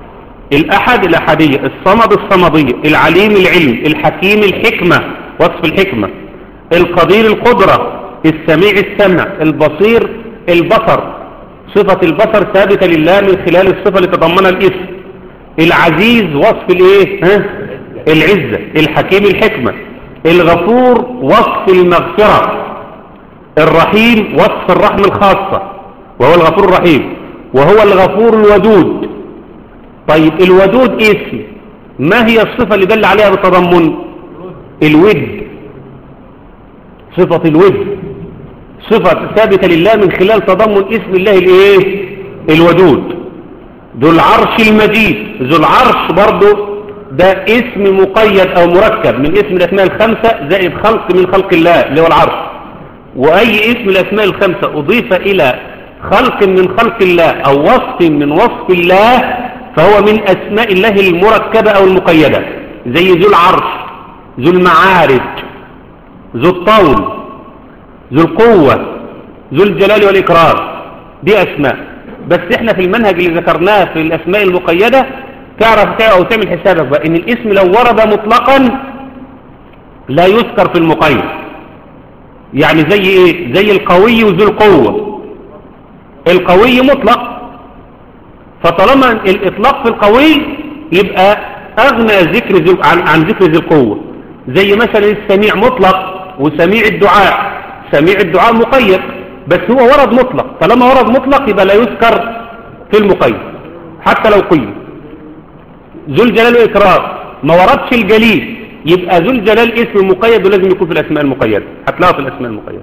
الأحد الأحدية الصمد الصمدية العليم العلم الحكيم الحكمة وصف الحكمة القدير القدرة السميع السمع البصير البصر صفة البصر ثابتة لله من خلال الصفة اللي تضمنها الاسم العزيز وصف الايه ها العزة الحكيم الحكمة الغفور وصف المغفرة الرحيم وصف الرحمة الخاصة وهو الغفور الرحيم وهو الغفور الودود طيب الودود اسم ما هي الصفة اللي دل عليها بالتضمن الود صفة الود صفة ثابتة لله من خلال تضمن اسم الله الايه الودود ذو العرش المجيد ذو العرش برضه ده اسم مقيد او مركب من اسم الاسماء الخمسة زائد خلق من خلق الله اللي هو العرش واي اسم الاسماء الخمسة اضيف الى خلق من خلق الله او وصف من وصف الله فهو من اسماء الله المركبة او المقيدة زي ذو العرش ذو المعارج ذو الطول ذو القوة ذو الجلال والإكرام دي أسماء بس احنا في المنهج اللي ذكرناه في الأسماء المقيدة تعرف أو تعمل حسابك بقى إن الاسم لو ورد مطلقا لا يذكر في المقيد يعني زي إيه زي القوي وذو القوة القوي مطلق فطالما الإطلاق في القوي يبقى أغنى ذكر ذو عن, عن ذكر ذي القوة زي مثلا السميع مطلق وسميع الدعاء سميع الدعاء مقيد بس هو ورد مطلق طالما ورد مطلق يبقى لا يذكر في المقيد حتى لو قيد ذو الجلال والإكرام ما وردش الجليل يبقى ذو الجلال اسم مقيد ولازم يكون في الأسماء المقيدة هتلاقوا في الأسماء المقيدة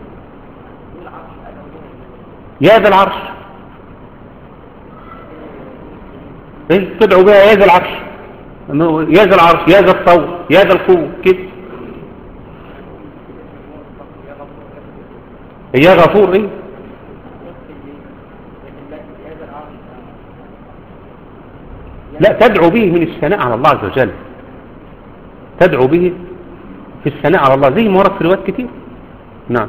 يا ذا العرش ايه تدعوا بها يا ذا العرش يا ذا العرش يا ذا الطول يا ذا القوة كده يا غفور ايه لا تدعو به من الثناء على الله عز وجل تدعو به في الثناء على الله زي ما ورد في روايات كتير نعم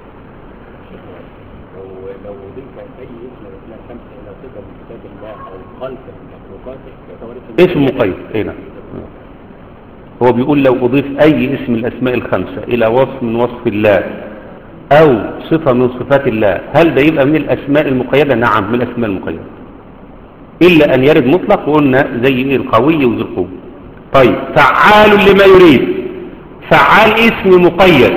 لو لو ضيف اي اسم من الاسماء الخمسه الى صفه من كتاب الله او خلق من مخلوقاته يعتبر اسم مقيد اي نعم هو بيقول لو أضيف أي اسم من الأسماء الخمسة إلى وصف من وصف الله أو صفة من صفات الله هل ده يبقى من الأسماء المقيدة نعم من الأسماء المقيدة إلا أن يرد مطلق وقلنا زي إيه القوي وذو القوة طيب فعال لما يريد فعال اسم مقيد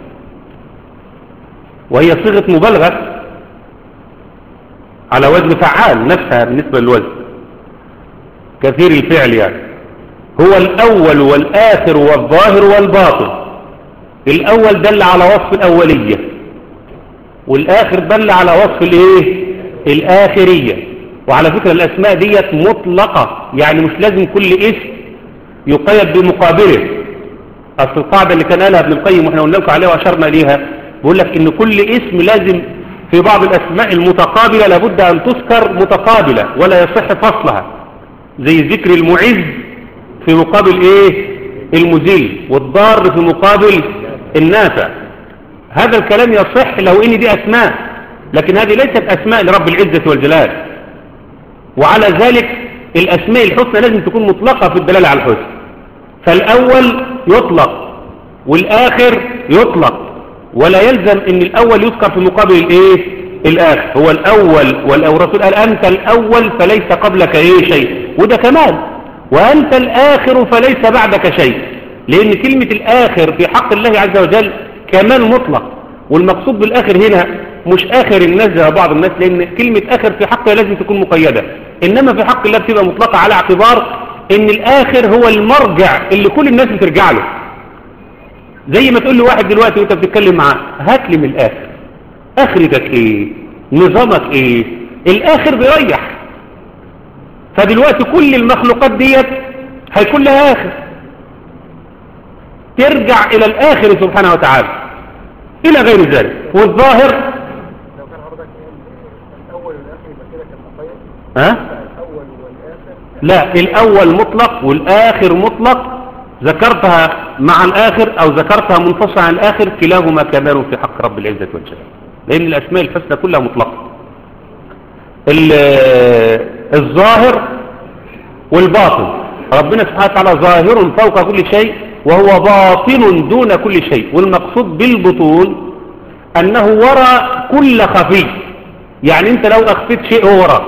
وهي صيغة مبالغة على وزن فعال نفسها بالنسبة للوزن كثير الفعل يعني هو الأول والآخر والظاهر والباطن الأول دل على وصف الأولية والآخر دل على وصف الإيه الآخرية وعلى فكرة الأسماء ديت مطلقة يعني مش لازم كل اسم يقيد بمقابله أصل القاعدة اللي كان قالها ابن القيم واحنا قلنا لكم عليها وأشرنا إليها بيقول لك إن كل اسم لازم في بعض الأسماء المتقابلة لابد أن تذكر متقابلة ولا يصح فصلها زي ذكر المعز في مقابل إيه المزيل والضار في مقابل النافع هذا الكلام يصح لو إن دي أسماء لكن هذه ليست أسماء لرب العزة والجلال وعلى ذلك الأسماء الحسنى لازم تكون مطلقة في الدلالة على الحسن فالأول يطلق والآخر يطلق ولا يلزم ان الأول يذكر في مقابل الايه الآخر هو الأول والرسول قال أنت الأول فليس قبلك ايه شيء وده كمال وأنت الآخر فليس بعدك شيء لأن كلمة الآخر في حق الله عز وجل كمال مطلق والمقصود بالآخر هنا مش آخر الناس زي بعض الناس لأن كلمة آخر في حقها لازم تكون مقيدة إنما في حق الله بتبقى مطلقة على اعتبار إن الآخر هو المرجع اللي كل الناس بترجع له زي ما تقول له واحد دلوقتي وانت بتتكلم معاه هات لي من الآخر آخرتك إيه نظامك إيه الآخر بيريح فدلوقتي كل المخلوقات ديت هيكون لها آخر ترجع إلى الآخر سبحانه وتعالى إلى غير ذلك والظاهر لو كان حضرتك الاول والاخر يبقى كده كان مقيد ها الاول والاخر لا الأول مطلق والآخر مطلق ذكرتها مع الآخر أو ذكرتها منفصلة عن الآخر كلاهما كمال في حق رب العزة والجلال لأن الأسماء الحسنى كلها مطلقة ال- الظاهر والباطن ربنا سبحانه وتعالى ظاهر فوق كل شيء وهو باطن دون كل شيء والمقصود بالبطون أنه وراء كل خفي يعني أنت لو أخفيت شيء هو وراك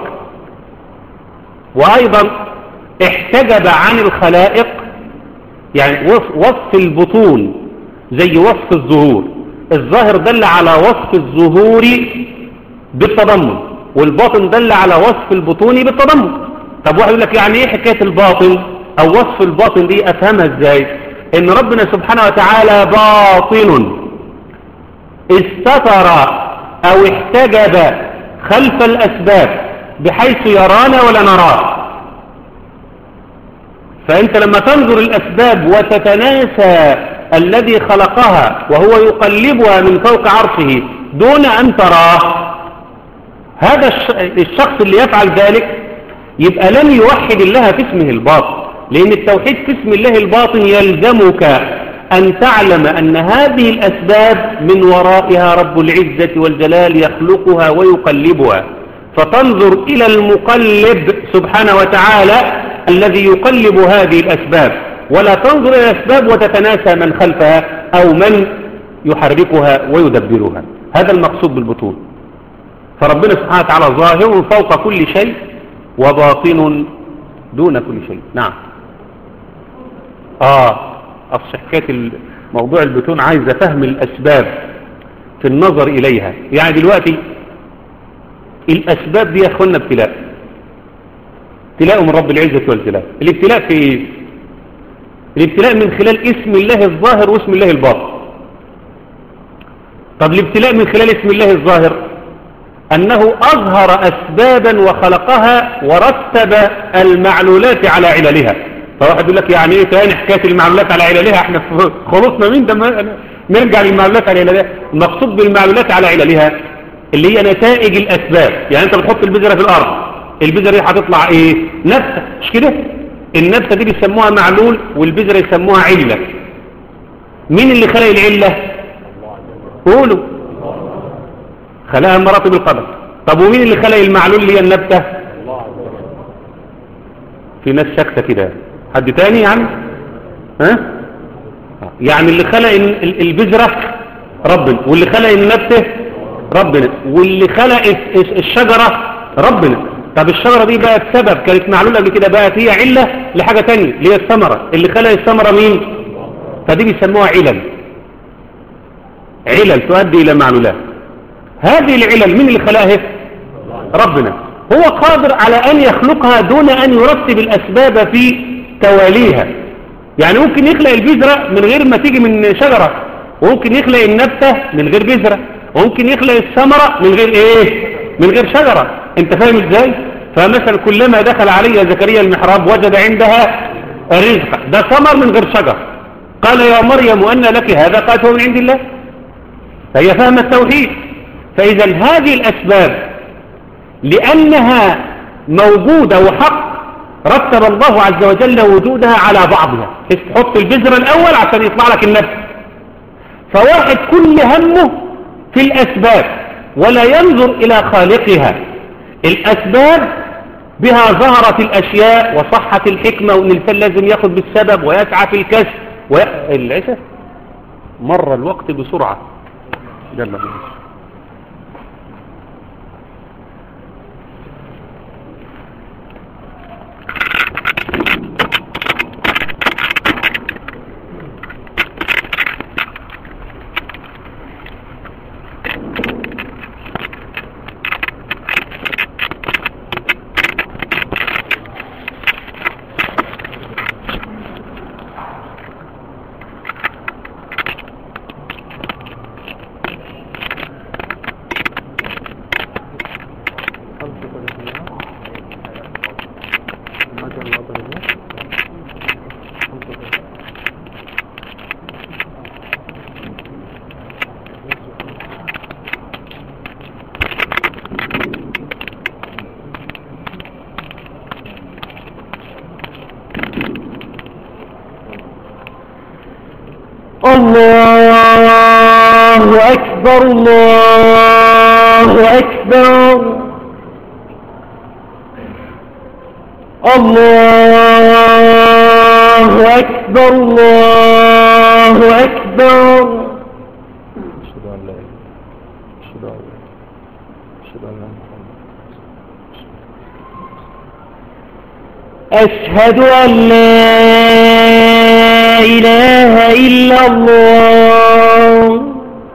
وأيضا احتجب عن الخلائق يعني وصف, وصف البطون زي وصف الظهور الظاهر دل على وصف الظهور بالتضمن والباطن دل على وصف البطون بالتضمن طب واحد يقول لك يعني ايه حكايه الباطن او وصف الباطن دي افهمها ازاي ان ربنا سبحانه وتعالى باطن استتر او احتجب خلف الاسباب بحيث يرانا ولا نراه فانت لما تنظر الاسباب وتتناسى الذي خلقها وهو يقلبها من فوق عرشه دون ان تراه هذا الشخص اللي يفعل ذلك يبقى لم يوحد الله في اسمه الباطن لأن التوحيد في اسم الله الباطن يلزمك أن تعلم أن هذه الأسباب من ورائها رب العزة والجلال يخلقها ويقلبها فتنظر إلى المقلب سبحانه وتعالى الذي يقلب هذه الأسباب ولا تنظر إلى الأسباب وتتناسى من خلفها أو من يحركها ويدبرها هذا المقصود بالبطون فربنا سبحانه وتعالى ظاهر فوق كل شيء وباطن دون كل شيء نعم آه أصل حكاية موضوع البطون عايزة فهم الأسباب في النظر إليها يعني دلوقتي الأسباب دي يا أخوانا ابتلاء ابتلاء من رب العزة والجلال الابتلاء في إيه؟ الابتلاء من خلال اسم الله الظاهر واسم الله الباطن طب الابتلاء من خلال اسم الله الظاهر أنه أظهر أسبابا وخلقها ورتب المعلولات على عللها فواحد يقول لك يعني ايه تاني حكاية المعلولات على عللها احنا خلصنا مين ده نرجع للمعلولات على عللها المقصود بالمعلولات على عللها اللي هي نتائج الأسباب يعني انت بتحط البذرة في الأرض البذرة دي هتطلع ايه نبتة مش كده النبتة دي بيسموها معلول والبذرة يسموها علة مين اللي خلق العلة قولوا خلقها مراتب القدر طب ومين اللي خلق المعلول اللي هي النبتة في ناس ساكتة كده حد تاني يعني ها يعني اللي خلق البذرة ربنا واللي خلق النبتة ربنا واللي خلق الشجرة ربنا طب الشجرة دي بقت سبب كانت معلولة قبل كده بقت هي علة لحاجة تانية اللي هي الثمرة اللي خلق الثمرة مين فدي بيسموها علل علل تؤدي إلى معلولات هذه العلل من اللي خلقها ربنا هو قادر على أن يخلقها دون أن يرتب الأسباب في تواليها يعني ممكن يخلق البذرة من غير ما تيجي من شجرة وممكن يخلق النبتة من غير بذرة وممكن يخلق الثمرة من غير ايه من غير شجرة انت فاهم ازاي فمثلا كلما دخل علي زكريا المحراب وجد عندها رزق ده ثمر من غير شجر قال يا مريم أن لك هذا قالت هو من عند الله فهي فهم التوحيد فإذا هذه الأسباب لأنها موجودة وحق رتب الله عز وجل وجودها على بعضها تحط البذرة الأول عشان يطلع لك النبت فواحد كل همه في الأسباب ولا ينظر إلى خالقها الأسباب بها ظهرت الأشياء وصحت الحكمة وأن الإنسان لازم ياخذ بالسبب ويسعى في الكسب وي... العسى مر الوقت بسرعة جل الله الله أكبر الله أكبر الله أكبر الله أكبر أشهد أن لا إله أشهد أن أشهد أن محمد أشهد أن لا إله إلا الله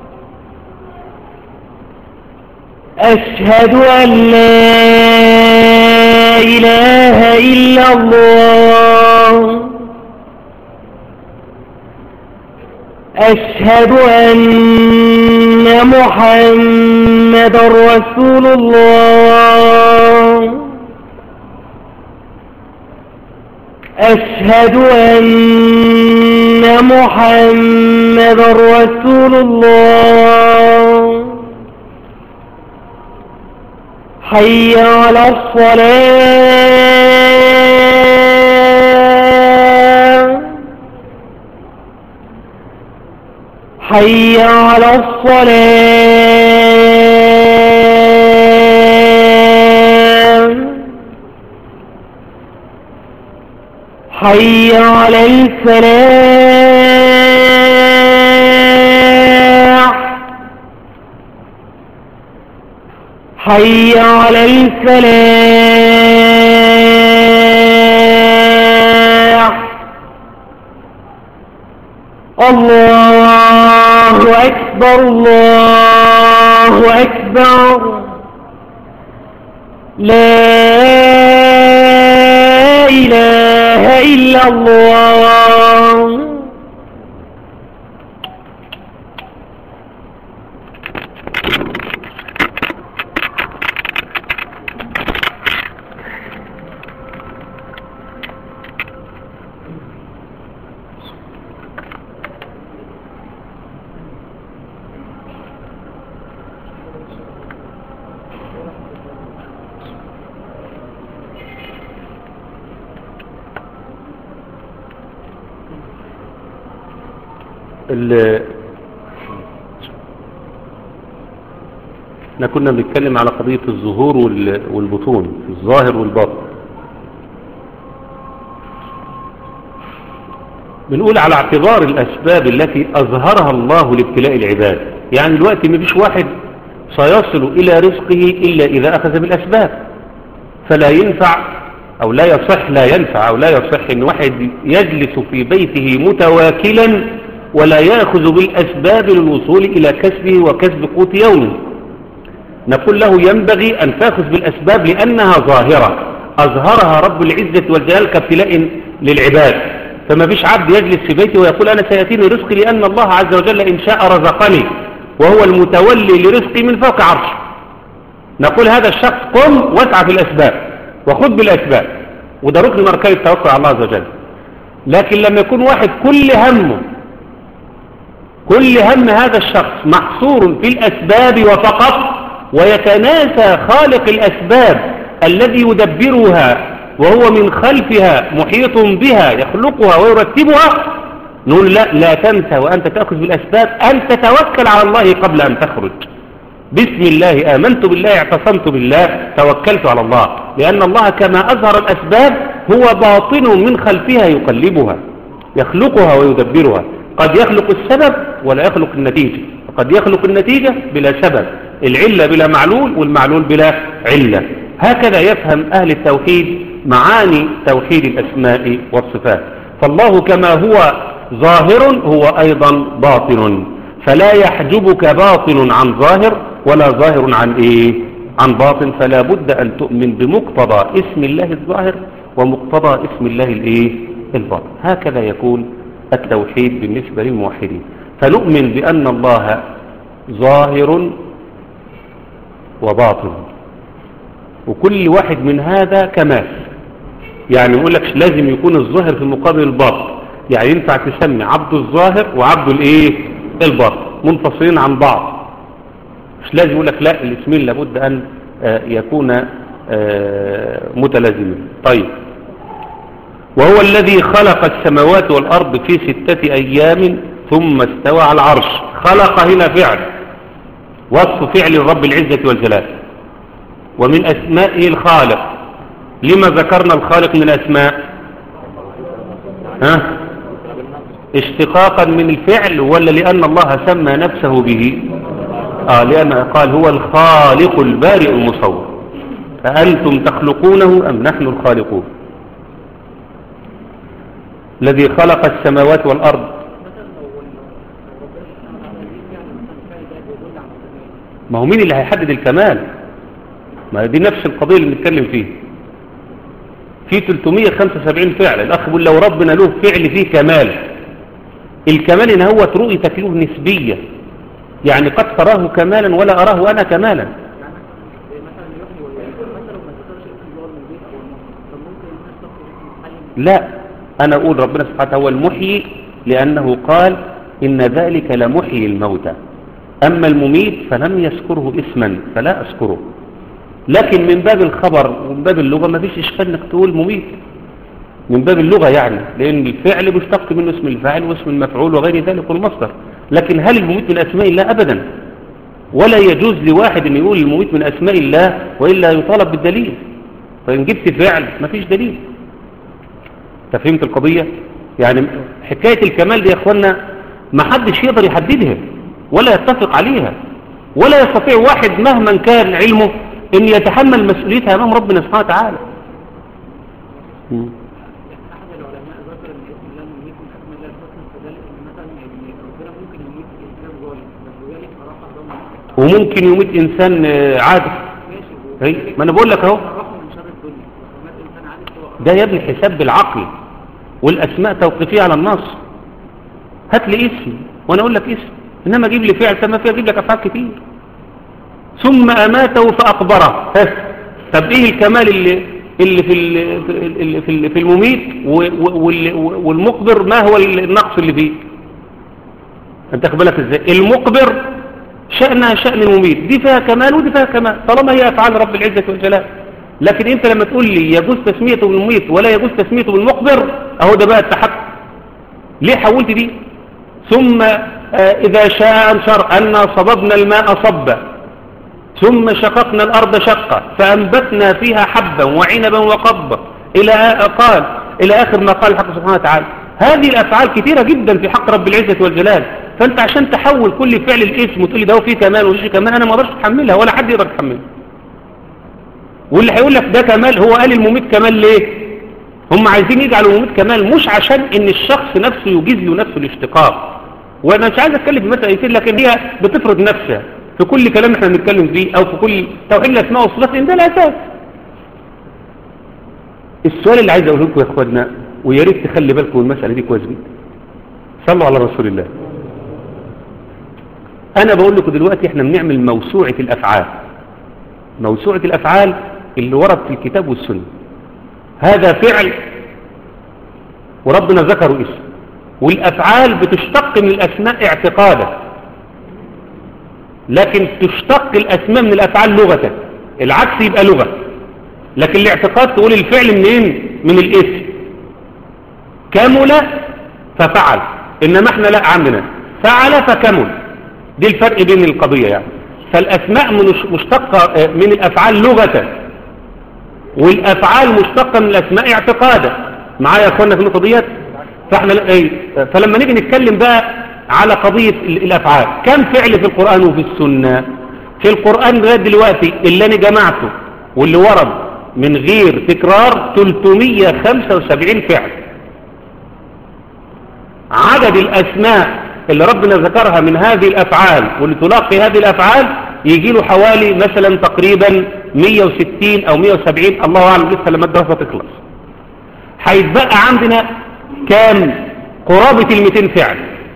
أشهد أن لا إله إلا الله أشهد أن محمد رسول الله أشهد أن محمد رسول الله حي على الصلاة حي على الصلاة حي على الفلاح حي على الفلاح الله أكبر الله أكبر لا إله إلا الله ال- احنا كنا بنتكلم على قضية الظهور وال- والبطون الظاهر والباطن بنقول على اعتبار الأسباب التي أظهرها الله لابتلاء العباد يعني دلوقتي مفيش واحد سيصل إلى رزقه إلا إذا أخذ بالأسباب فلا ينفع أو لا يصح لا ينفع أو لا يصح أن واحد يجلس في بيته متواكلا ولا يأخذ بالأسباب للوصول إلى كسبه وكسب قوت يومه نقول له ينبغي أن تأخذ بالأسباب لأنها ظاهرة أظهرها رب العزة والجلال كابتلاء للعباد فما فيش عبد يجلس في بيته ويقول أنا سيأتيني رزقي لأن الله عز وجل إن شاء رزقني وهو المتولي لرزقي من فوق عرشه نقول هذا الشخص قم واسعى في الأسباب وخذ بالأسباب وده ركن من أركان التوكل على الله عز وجل لكن لما يكون واحد كل همه كل هم هذا الشخص محصور في الأسباب وفقط ويتناسى خالق الأسباب الذي يدبرها وهو من خلفها محيط بها يخلقها ويرتبها نقول لا لا تنسى وأنت تأخذ بالأسباب أن تتوكل على الله قبل أن تخرج بسم الله آمنت بالله اعتصمت بالله توكلت على الله لأن الله كما أظهر الأسباب هو باطن من خلفها يقلبها يخلقها ويدبرها قد يخلق السبب ولا يخلق النتيجة وقد يخلق النتيجة بلا سبب العلة بلا معلول والمعلول بلا علة هكذا يفهم أهل التوحيد معاني توحيد الأسماء والصفات فالله كما هو ظاهر هو أيضا باطن فلا يحجبك باطن عن ظاهر ولا ظاهر عن إيه عن باطن فلا بد أن تؤمن بمقتضى اسم الله الظاهر ومقتضى اسم الله الإيه الباطن هكذا يكون التوحيد بالنسبة للموحدين فنؤمن بأن الله ظاهر وباطن وكل واحد من هذا كمال يعني يقول لك لازم يكون الظاهر في مقابل الباطن يعني ينفع تسمي عبد الظاهر وعبد الايه الباطن منفصلين عن بعض مش لازم يقول لك لا الاسمين لابد ان آه، يكون آه، متلازمين طيب وهو الذي خلق السماوات والأرض في ستة أيام ثم استوى على العرش خلق هنا فعل وصف فعل الرب العزة والجلال ومن أسمائه الخالق لما ذكرنا الخالق من الأسماء ها اشتقاقا من الفعل ولا لأن الله سمى نفسه به آه لأن قال هو الخالق البارئ المصور فأنتم تخلقونه أم نحن الخالقون الذي خلق السماوات والأرض ما هو مين اللي هيحدد الكمال ما دي نفس القضية اللي بنتكلم فيه في 375 فعل الأخ بيقول لو ربنا له فعل فيه كمال الكمال إن هو رؤيتك له نسبية يعني قد تراه كمالا ولا أراه أنا كمالا لا أنا أقول ربنا سبحانه هو المحيي لأنه قال إن ذلك لمحيي الموتى أما المميت فلم يذكره اسما فلا أذكره لكن من باب الخبر ومن باب اللغة ما فيش إشكال إنك تقول مميت من باب اللغة يعني لأن الفعل مشتق منه اسم الفاعل واسم المفعول وغير ذلك والمصدر لكن هل المميت من أسماء الله أبدا ولا يجوز لواحد أن يقول المميت من أسماء الله وإلا يطالب بالدليل فإن جبت فعل ما فيش دليل تفهمت القضية يعني حكاية الكمال دي يا أخوانا ما حدش يقدر يحددها ولا يتفق عليها ولا يستطيع واحد مهما كان علمه أن يتحمل مسؤوليتها أمام ربنا سبحانه وتعالى مم. احد العلماء ذكر ان اسم الله المميت من اسماء الله الحسنى فذلك ان مثلا ان ربنا ممكن يميت انسان ظالم بس وذلك صراحه ضمن وممكن يميت إنسان آه، عادل ماشي هي ما أنا بقول لك أهو الرحمه من شر الدنيا ومات انسان عادل سواء ده يا ابني حساب بالعقل والأسماء توقيفية على النص هات لي اسم وأنا أقول لك اسم إنما أجيب لي فعل سما فيه أجيب لك أفعال كتير ثم أماته فأقبره ها. طب إيه الكمال اللي اللي في ال- في ال- في ال- في المميت و- و- وال- والمقبر ما هو النقص اللي فيه انت خد بالك ازاي المقبر شأنها شأن المميت دي فيها كمال ودي فيها كمال طالما هي أفعال رب العزة والجلال لكن انت لما تقول لي يجوز تسميته بالمميت ولا يجوز تسميته بالمقبر اهو ده بقى التحكم ليه حولت دي ثم آه، إذا شاء أنشر أنا صببنا الماء صبا ثم شققنا الأرض شقا فأنبتنا فيها حبا وعنبا وقضبا إلى قال إلى آخر ما قال الحق سبحانه وتعالى هذه الأفعال كثيرة جدا في حق رب العزة والجلال فأنت عشان تحول كل فعل الاسم وتقول لي ده هو فيه كمال وفيه كمال أنا ما أقدرش أتحملها ولا حد يقدر يتحملها واللي هيقول لك ده كمال هو قال المميت كمال ليه هم عايزين يجعلوا المميت كمال مش عشان ان الشخص نفسه يجيز له نفسه الاشتقاق وانا مش عايز اتكلم في مسألة كتير لكن هي بتفرض نفسها في كل كلام احنا بنتكلم فيه او في كل توحيد الاسماء والصفات لان ده الاساس السؤال اللي عايز اقوله لكم يا اخواننا ويا ريت تخلي بالكم من المسألة دي كويس جدا صلوا على رسول الله انا بقول لكم دلوقتي احنا بنعمل موسوعة الافعال موسوعة الافعال اللي ورد في الكتاب والسنة هذا فعل وربنا ذكره اسم والافعال بتشتق من الاسماء اعتقادا لكن تشتق الاسماء من الافعال لغة العكس يبقى لغة لكن الاعتقاد تقول الفعل منين من الاسم كمل ففعل انما احنا لا عندنا فعل فكمل دي الفرق بين القضية يعني فالاسماء منش- مشتقة آه، من الافعال لغة والافعال مشتقة من الاسماء اعتقادا معايا يا اخوانا في النقطة ديت فاحنا لا- ايه فلما نيجي نتكلم بقى على قضية ال- الافعال كم فعل في القرآن وفي السنة في القرآن لغاية دلوقتي اللي انا جمعته واللي ورد من غير تكرار 375 فعل عدد الأسماء اللي ربنا ذكرها من هذه الأفعال واللي تلاقي هذه الأفعال يجي له حوالي مثلا تقريبا 160 أو 170 الله أعلم لسه لما الدراسة تخلص هيتبقى عندنا كام قرابة ال 200 فعل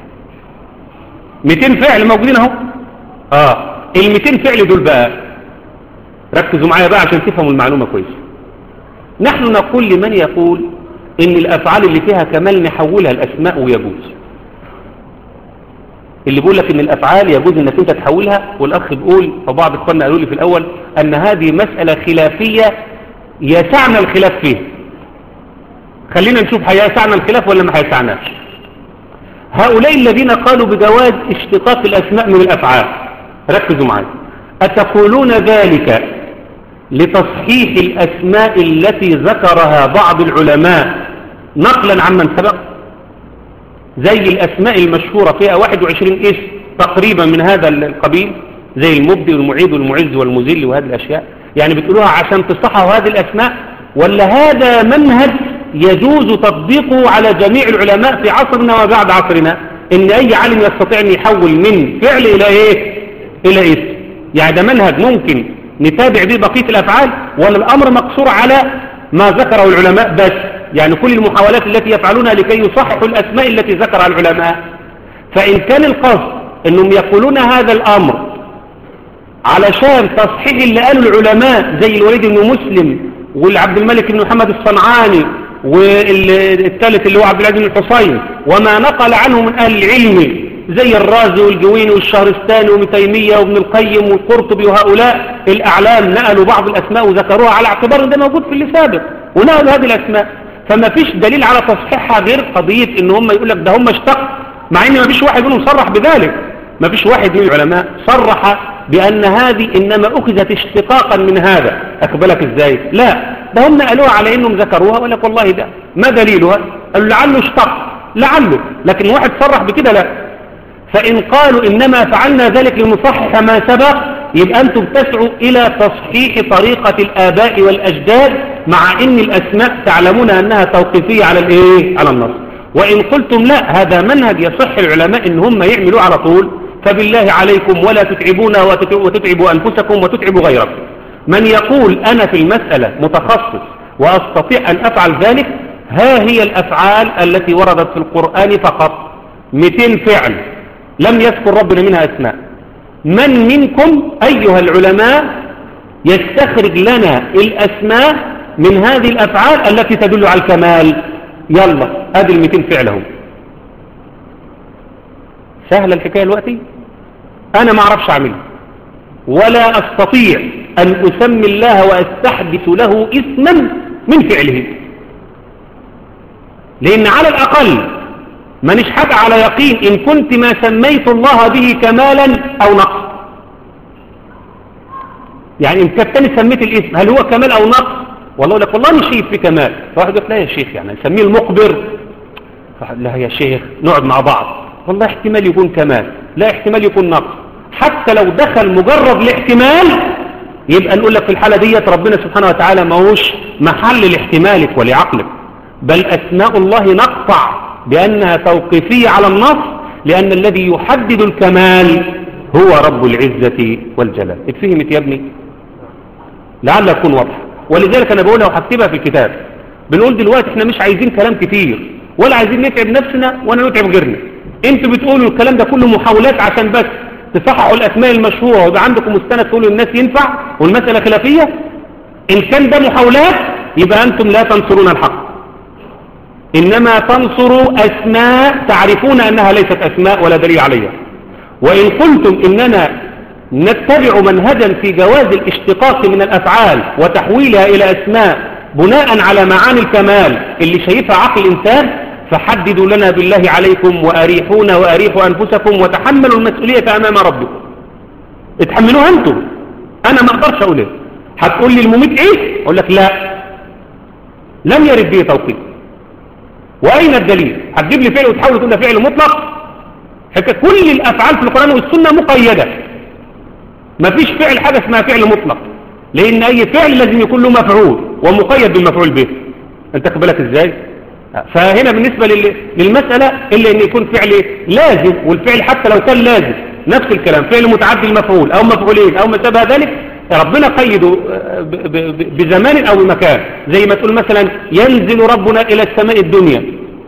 200 فعل موجودين اهو اه ال 200 فعل دول بقى ركزوا معايا بقى عشان تفهموا المعلومة كويس نحن نقول لمن يقول ان الافعال اللي فيها كمال نحولها الاسماء ويجوز اللي بيقول لك ان الافعال يجوز انك انت تحولها والاخ بيقول فبعض اخواننا قالوا لي في الاول ان هذه مسألة خلافية يسعنا الخلاف فيها خلينا نشوف هيسعنا الخلاف ولا ما هيسعناش هؤلاء الذين قالوا بجواز اشتقاق الاسماء من الافعال ركزوا معي اتقولون ذلك لتصحيح الأسماء التي ذكرها بعض العلماء نقلا عمن سبق زي الأسماء المشهورة فيها 21 اسم تقريبا من هذا القبيل زي المبدئ والمعيد والمعز والمذل وهذه الأشياء يعني بتقولوها عشان تصححوا هذه الأسماء ولا هذا منهج يجوز تطبيقه على جميع العلماء في عصرنا وبعد عصرنا ان اي عالم يستطيع ان يحول من فعل الى ايه الى اسم يعني ده منهج ممكن نتابع به بقية الافعال ولا الامر مقصور على ما ذكره العلماء بس يعني كل المحاولات التي يفعلونها لكي يصححوا الاسماء التي ذكرها العلماء فان كان القصد انهم يقولون هذا الامر علشان تصحيح اللي قاله العلماء زي الوليد بن مسلم والعبد الملك بن محمد الصنعاني والثالث اللي هو عبد العزيز بن الحصين وما نقل عنه من أهل العلم زي الرازي والجويني والشهرستاني وابن تيمية وابن القيم والقرطبي وهؤلاء الأعلام نقلوا بعض الأسماء وذكروها على اعتبار ان ده موجود في اللي سابق ونقلوا هذه الأسماء فما فيش دليل على تصحيحها غير قضية ان هم يقول لك ده هم اشتق مع ان ما فيش واحد منهم صرح بذلك ما فيش واحد من العلماء صرح بأن هذه إنما أخذت اشتقاقا من هذا أقبلك إزاي لا ده هم قالوها على إنهم ذكروها وقال لك والله ده ما دليلها قالوا لعله اشتق لعله لكن واحد صرح بكده لا فإن قالوا إنما فعلنا ذلك لنصحح ما سبق يبقى أنتم تسعوا إلى تصحيح طريقة الآباء والأجداد مع إن الأسماء تعلمون أنها توقيفية على الإيه؟ على النص وإن قلتم لا هذا منهج يصح العلماء إن هم يعملوا على طول فبالله عليكم ولا تتعبونا وتتعبوا أنفسكم وتتعبوا غيركم من يقول أنا في المسألة متخصص وأستطيع أن أفعل ذلك ها هي الأفعال التي وردت في القرآن فقط 200 فعل لم يذكر ربنا منها أسماء من منكم أيها العلماء يستخرج لنا الأسماء من هذه الأفعال التي تدل على الكمال يلا هذه المئتين فعلهم سهلة الحكاية دلوقتي أنا ما أعرفش أعملها ولا أستطيع أن أسمي الله وأستحدث له اسما من فعله لأن على الأقل مانيش حاجة على يقين إن كنت ما سميت الله به كمالا أو نقص يعني إن كنت سميت الاسم هل هو كمال أو نقص والله لك والله مش شايف في كمال فواحد يقول لا يا شيخ يعني نسميه المقبر لا يا شيخ نقعد مع بعض والله احتمال يكون كمال لا احتمال يكون نقص حتى لو دخل مجرد الاحتمال يبقى نقول لك في الحالة ديت ربنا سبحانه وتعالى ما هوش محل لاحتمالك ولعقلك بل أسماء الله نقطع بأنها توقيفية على النص لأن الذي يحدد الكمال هو رب العزة والجلال اتفهمت يا ابني لعل يكون واضح ولذلك أنا بقولها وهكتبها في الكتاب بنقول دلوقتي احنا مش عايزين كلام كتير ولا عايزين نتعب نفسنا ولا نتعب غيرنا انتوا بتقولوا الكلام ده كله محاولات عشان بس تصححوا الأسماء المشهورة ويبقى عندكم مستند تقولوا الناس ينفع والمسألة خلافية إن كان ده محاولات يبقى أنتم لا تنصرون الحق إنما تنصروا أسماء تعرفون أنها ليست أسماء ولا دليل عليها وإن قلتم إننا نتبع منهجا في جواز الاشتقاق من الأفعال وتحويلها إلى أسماء بناء على معاني الكمال اللي شايفها عقل الإنسان فحددوا لنا بالله عليكم وأريحونا وأريحوا أنفسكم وتحملوا المسؤولية أمام ربكم اتحملوها أنتم أنا ما أقدرش أقول إيه هتقول لي المميت إيه أقول لك لا لم يرد به توقيت وأين الدليل هتجيب لي فعل وتحاول تقول ده فعل مطلق حكا كل الأفعال في القرآن والسنة مقيدة ما فيش فعل حاجة اسمها فعل مطلق لأن أي فعل لازم يكون له مفعول ومقيد بالمفعول به أنت بالك إزاي فهنا بالنسبة لل- للمسألة إلا أن يكون فعل لازم والفعل حتى لو كان لازم نفس الكلام فعل متعدي المفعول أو مفعولين أو ما شابه ذلك ربنا قيده ب- ب- ب- بزمان أو بمكان زي ما تقول مثلا ينزل ربنا إلى السماء الدنيا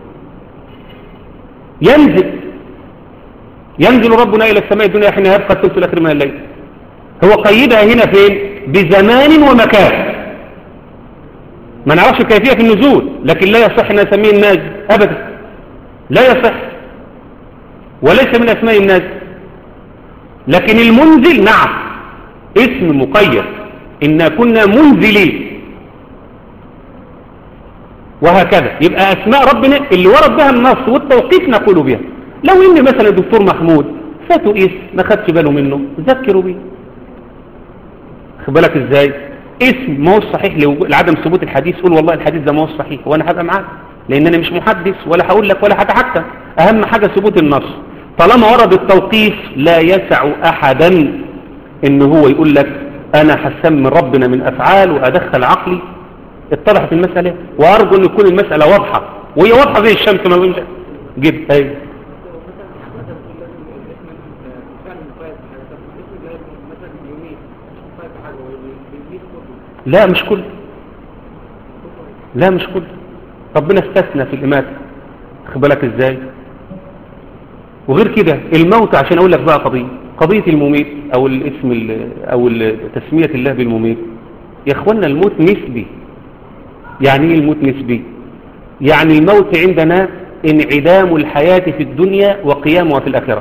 ينزل ينزل ربنا إلى السماء الدنيا حين يبقى الثلث الأخير من الليل هو قيدها هنا فين بزمان ومكان ما نعرفش الكيفية في النزول لكن لا يصح أن نسميه الناس أبدا لا يصح وليس من أسماء الناس لكن المنزل نعم اسم مقيد إنا كنا منزلين وهكذا يبقى أسماء ربنا اللي ورد بها النص والتوقيف نقول بها لو إن مثلا الدكتور محمود فاتوا اسم ما خدش باله منه ذكروا بيه خد بالك ازاي اسم ما هو صحيح لو- لعدم ثبوت الحديث قول والله الحديث ده ما هو صحيح وانا هبقى معاك لان انا مش محدث ولا هقول لك ولا هتحكم اهم حاجة ثبوت النص طالما ورد التوقيف لا يسع احدا ان هو يقول لك انا هسمي ربنا من افعال وادخل عقلي اتضحت المسألة وارجو ان تكون المسألة واضحة وهي واضحة زي الشمس ما بقولش جيب ايوه مثلا في لازم الاسم فعلا مقيد بحاجه طب الاسم ده مثلا يومين مقيد بحاجه وبيزيد كله لا مش كله لا مش كله ربنا استثنى في الإماتة خد بالك ازاي وغير كده الموت عشان اقول لك بقى قضية قضية المميت او الاسم ال- او ال- تسمية الله بالمميت يا اخوانا الموت نسبي يعني ايه الموت نسبي يعني الموت عندنا انعدام الحياة في الدنيا وقيامها في الآخرة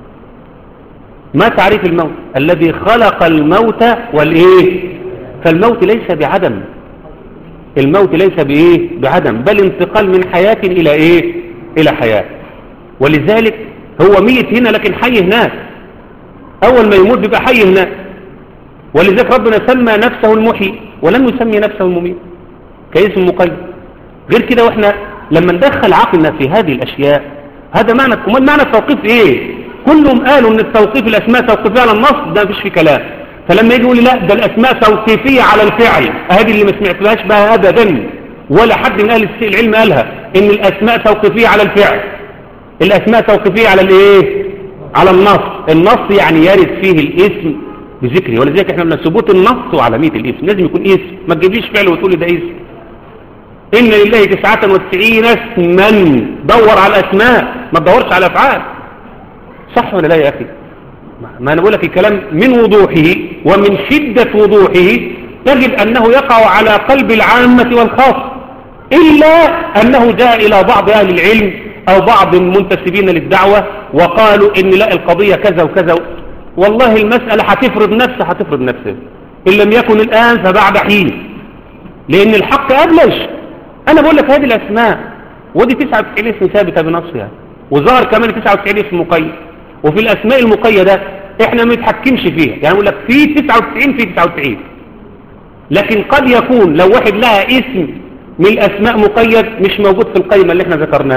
ما تعريف الموت الذي خلق الموت والايه فالموت ليس بعدم الموت ليس بايه بعدم بل انتقال من حياة الى ايه الى حياة ولذلك هو ميت هنا لكن حي هناك اول ما يموت بيبقى حي هناك ولذلك ربنا سمى نفسه المحيي ولم يسمي نفسه المميت كاسم مقيد غير كده واحنا لما ندخل عقلنا في هذه الاشياء هذا معنى امال معنى التوقيف ايه كلهم قالوا ان التوقيف الاسماء توقيفيه على النص ده مفيش فيه كلام فلما يجي يقول لي لا ده الاسماء توقيفيه على الفعل هذه اللي ما سمعتلهاش بقى ابدا ولا حد من اهل العلم قالها ان الاسماء توقيفيه على الفعل الاسماء توقيفيه على الايه على النص النص يعني يرد فيه الاسم بذكره ولذلك احنا من ثبوت النص وعلمية الاسم لازم يكون اسم ما تجيبليش فعل وتقول لي ده اسم إن لله تسعة وتسعين اسما دور على الأسماء ما تدورش على أفعال صح ولا لا يا أخي ما أنا بقول لك الكلام من وضوحه ومن شدة وضوحه تجد أنه يقع على قلب العامة والخاص إلا أنه جاء إلى بعض أهل العلم أو بعض المنتسبين للدعوة وقالوا إن لا القضية كذا وكذا والله المسألة هتفرض نفسها هتفرض نفسها إن لم يكن الآن فبعد حين لأن الحق أبلج أنا بقول لك هذه الأسماء ودي 99 اسم ثابتة بنصها وظهر كمان 99 اسم مقيد وفي الأسماء المقيدة إحنا ما نتحكمش فيها يعني أقول لك في 99 في 99 لكن قد يكون لو واحد لها اسم من الأسماء مقيد مش موجود في القائمة اللي احنا ذكرناها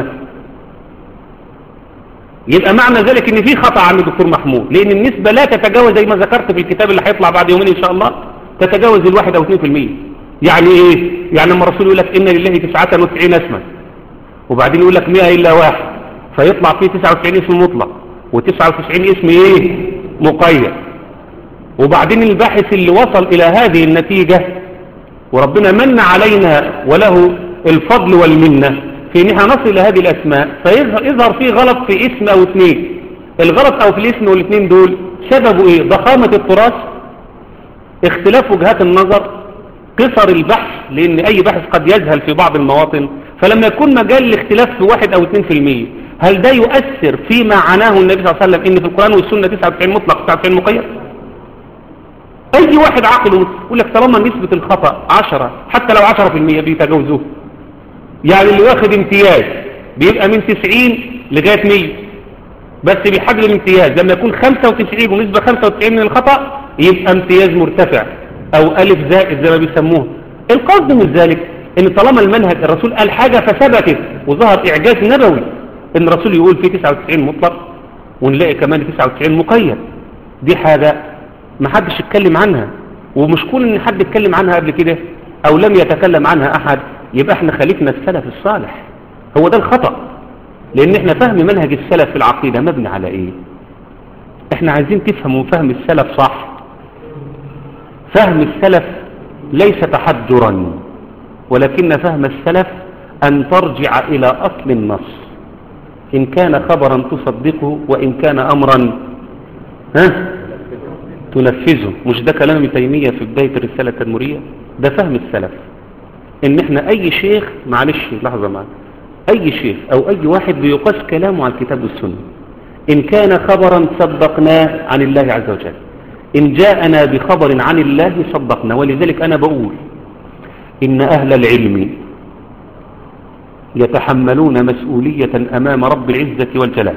يبقى معنى ذلك ان في خطأ عند الدكتور محمود لان النسبة لا تتجاوز زي ما ذكرت في الكتاب اللي هيطلع بعد يومين ان شاء الله تتجاوز الواحد او 2% يعني ايه يعني لما الرسول يقول لك ان لله 99 اسما وبعدين يقول لك 100 الا واحد فيطلع فيه 99 اسم مطلق و99 اسم ايه مقيد وبعدين الباحث اللي وصل الى هذه النتيجة وربنا من علينا وله الفضل والمنة في ان احنا نصل الى هذه الاسماء فيظهر فيه غلط في اسم او اثنين الغلط او في الاسم والاثنين دول سببه ايه ضخامة التراث اختلاف وجهات النظر قصر البحث لان اي بحث قد يذهل في بعض المواطن فلما يكون مجال الاختلاف في واحد او اثنين في المية هل ده يؤثر فيما عناه النبي صلى الله عليه وسلم ان في القرآن والسنة 99 مطلق 99 مقيد اي واحد عقله يقول لك طالما نسبة الخطأ 10 حتى لو 10% بيتجاوزوه يعني اللي واخد امتياز بيبقى من 90 لغاية 100 بس بيحدد الامتياز لما يكون 95 ونسبة 95 من الخطأ يبقى امتياز مرتفع او الف زائد زي ما بيسموه القصد من ذلك ان طالما المنهج الرسول قال حاجة فثبتت وظهر اعجاز نبوي ان الرسول يقول فيه 99 مطلق ونلاقي كمان 99 مقيد دي حاجة ما حدش يتكلم عنها ومش كون ان حد اتكلم عنها قبل كده او لم يتكلم عنها احد يبقى احنا خالفنا السلف الصالح هو ده الخطأ لان احنا فهم منهج السلف في العقيدة مبني على ايه احنا عايزين تفهموا فهم السلف صح فهم السلف ليس تحجرا ولكن فهم السلف أن ترجع إلى أصل النص إن كان خبرا تصدقه وإن كان أمرا ها تنفذه مش ده كلام ابن تيمية في بداية الرسالة التدمرية ده فهم السلف إن إحنا أي شيخ معلش لحظة معنا أي شيخ أو أي واحد بيقاس كلامه على الكتاب والسنة إن كان خبرا صدقناه عن الله عز وجل إن جاءنا بخبر عن الله صدقنا ولذلك أنا بقول إن أهل العلم يتحملون مسؤولية أمام رب العزة والجلال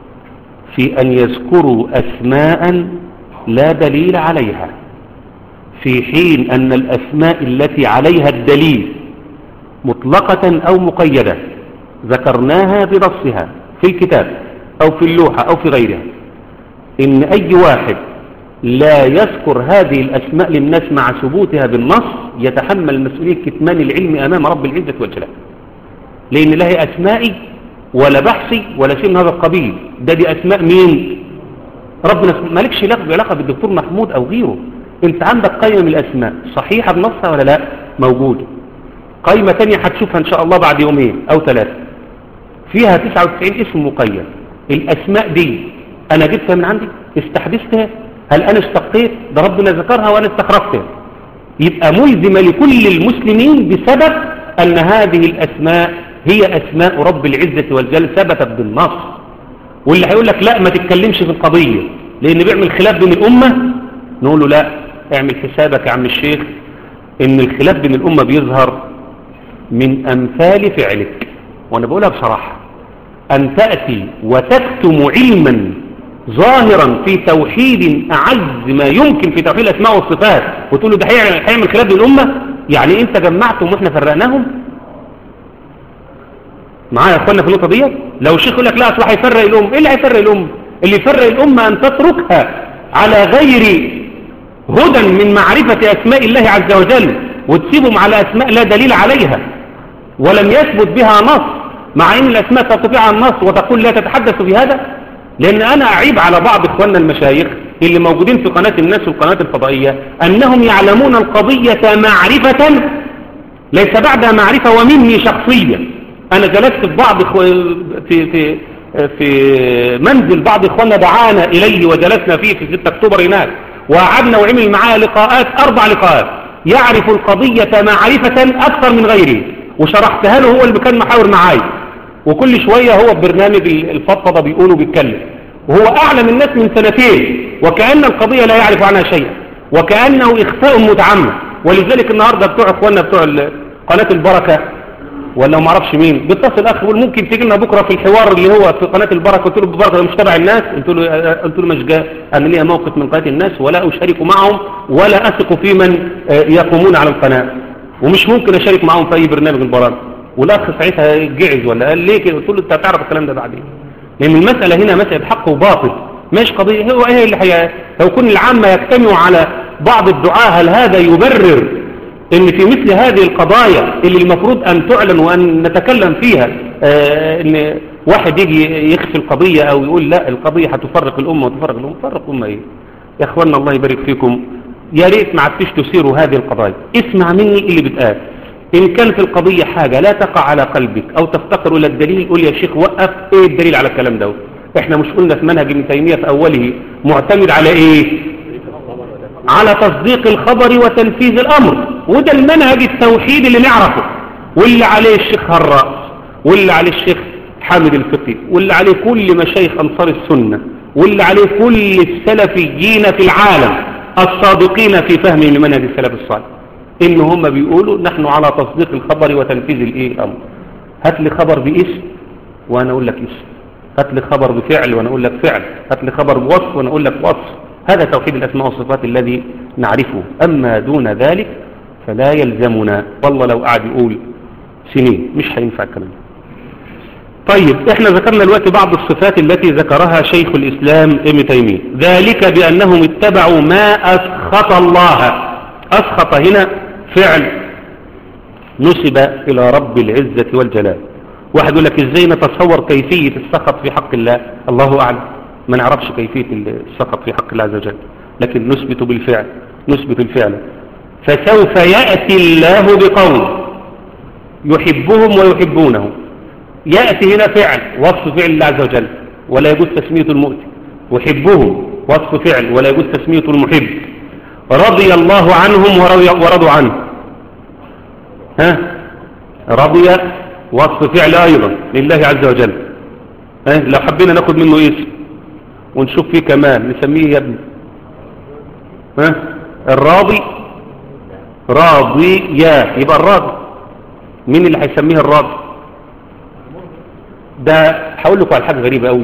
في أن يذكروا أسماء لا دليل عليها في حين أن الأسماء التي عليها الدليل مطلقة أو مقيدة ذكرناها بنصها في الكتاب أو في اللوحة أو في غيرها إن أي واحد لا يذكر هذه الأسماء للناس مع ثبوتها بالنص يتحمل مسؤولية كتمان العلم أمام رب العزة والجلال لأن لا هي أسمائي ولا بحثي ولا شيء من هذا القبيل ده دي أسماء مين ربنا مالكش علاقة بالدكتور محمود أو غيره انت عندك قائمة من الأسماء صحيحة بنصها ولا لا موجودة قائمة تانية هتشوفها إن شاء الله بعد يومين أو ثلاثة فيها 99 اسم مقيد الأسماء دي أنا جبتها من عندي استحدثتها هل أنا اشتقيت ده ربنا ذكرها وأنا استخرجتها يبقى ملزمة لكل المسلمين بسبب أن هذه الأسماء هي أسماء رب العزة والجل ثبتت بالنص واللي هيقول لك لا ما تتكلمش في القضية لأن بيعمل خلاف بين الأمة نقول له لا اعمل حسابك يا عم الشيخ إن الخلاف بين الأمة بيظهر من أمثال فعلك وأنا بقولها بصراحة أن تأتي وتكتم علما ظاهرا في توحيد أعز ما يمكن في توحيد الأسماء والصفات وتقول له ده هيعمل خلاف بين الأمة يعني أنت جمعتهم وإحنا فرقناهم معايا يا اخوانا في النقطه ديت لو الشيخ يقول لك لا اصل هيفرق الام ايه اللي هيفرق الام اللي يفرق الامه ان تتركها على غير هدى من معرفه اسماء الله عز وجل وتسيبهم على اسماء لا دليل عليها ولم يثبت بها نص مع ان الاسماء تستطيع على النص وتقول لا تتحدث بهذا لان انا اعيب على بعض اخواننا المشايخ اللي موجودين في قناه الناس والقنوات الفضائيه انهم يعلمون القضيه معرفه ليس بعدها معرفه ومني شخصيا انا جلست في بعض خو... في في في منزل بعض اخواننا دعانا اليه وجلسنا فيه في 6 اكتوبر هناك وقعدنا وعمل معاه لقاءات اربع لقاءات يعرف القضية معرفة اكثر من غيره وشرحتها له هو اللي كان محاور معاي وكل شوية هو ببرنامج الفضفضة بيقول وبيتكلم وهو اعلم الناس من سنتين وكأن القضية لا يعرف عنها شيئا وكأنه اخفاء متعمد ولذلك النهاردة بتوع اخواننا بتوع قناة البركة ولا ما اعرفش مين بيتصل اخ بيقول ممكن تيجي لنا بكره في الحوار اللي هو في قناه البركه قلت له البركه مش تبع الناس قلت له قلت له مش جاء انا ليا موقف من قناه الناس ولا اشارك معهم ولا اثق في من يقومون على القناه ومش ممكن اشارك معهم في اي برنامج البرامج والاخ ساعتها جعز ولا قال ليه كده قلت له انت هتعرف الكلام ده بعدين لان المساله هنا مساله حق وباطل مش قضيه هو ايه اللي حي... لو كل العامه يجتمعوا على بعض الدعاء هل هذا يبرر ان في مثل هذه القضايا اللي المفروض ان تعلن وان نتكلم فيها آه ان واحد يجي يخفي القضية او يقول لا القضية هتفرق الامة وتفرق الامة تفرق الامة ايه يا اخوانا الله يبارك فيكم يا ريت ما عدتش تثيروا هذه القضايا اسمع مني اللي بتقال ان كانت القضية حاجة لا تقع على قلبك او تفتقر الى الدليل قول يا شيخ وقف ايه الدليل على الكلام ده احنا مش قلنا في منهج ابن تيمية في اوله معتمد على ايه على تصديق الخبر وتنفيذ الامر وده المنهج التوحيد اللي نعرفه واللي عليه الشيخ هراس واللي عليه الشيخ حامد الفقي واللي عليه كل مشايخ انصار السنة واللي عليه كل السلفيين في العالم الصادقين في فهمهم لمنهج السلف الصالح ان هم بيقولوا نحن على تصديق الخبر وتنفيذ الايه الامر هات لي خبر باسم وانا اقول لك اسم هات لي خبر بفعل وانا اقول لك فعل هات لي خبر بوصف وانا اقول لك وصف هذا توحيد الاسماء والصفات الذي نعرفه اما دون ذلك فلا يلزمنا والله لو قعد يقول سنين مش هينفع الكلام ده طيب احنا ذكرنا دلوقتي بعض الصفات التي ذكرها شيخ الاسلام ابن تيمية ذلك بانهم اتبعوا ما اسخط الله اسخط هنا فعل نسب الى رب العزة والجلال واحد يقول لك ازاي نتصور كيفية السخط في حق الله الله اعلم ما نعرفش كيفية السخط في حق الله عز وجل لكن نثبت بالفعل نثبت الفعل فسوف يأتي الله بقوم يحبهم ويحبونه يأتي هنا فعل وصف فعل الله عز وجل ولا يجوز تسمية المؤتي يحبهم وصف فعل ولا يجوز تسمية المحب رضي الله عنهم ورضي ورضوا عنه ها رضي وصف فعل أيضا لله عز وجل ها لو حبينا ناخد منه اسم ونشوف فيه كمان نسميه يا ابني ها الراضي راضي يا يبقى الراضي مين اللي هيسميه الراضي ده هقول لكم على حاجه غريبه قوي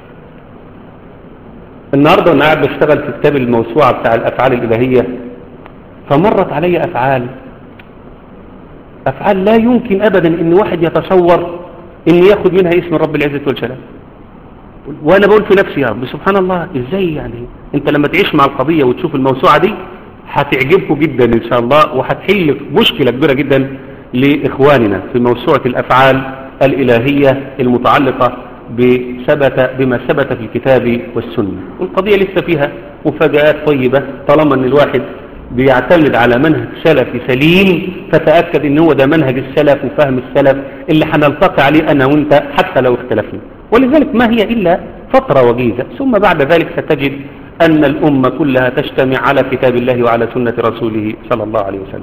النهارده وانا قاعد بشتغل في كتاب الموسوعه بتاع الافعال الالهيه فمرت علي أفعال أفعال لا يمكن أبدا أن واحد يتصور أن ياخد منها اسم رب العزة والجلال وأنا بقول في نفسي يا رب سبحان الله إزاي يعني أنت لما تعيش مع القضية وتشوف الموسوعة دي هتعجبكم جدا إن شاء الله وهتحل مشكلة كبيرة جدا لإخواننا في موسوعة الأفعال الإلهية المتعلقة بثبت بما ثبت في الكتاب والسنة والقضية لسه فيها مفاجآت طيبة طالما أن الواحد بيعتمد على منهج سلفي سليم فتأكد ان هو ده منهج السلف وفهم السلف اللي هنلتقي عليه انا وانت حتى لو اختلفنا ولذلك ما هي الا فترة وجيزة ثم بعد ذلك ستجد ان الامة كلها تجتمع على كتاب الله وعلى سنة رسوله صلى الله عليه وسلم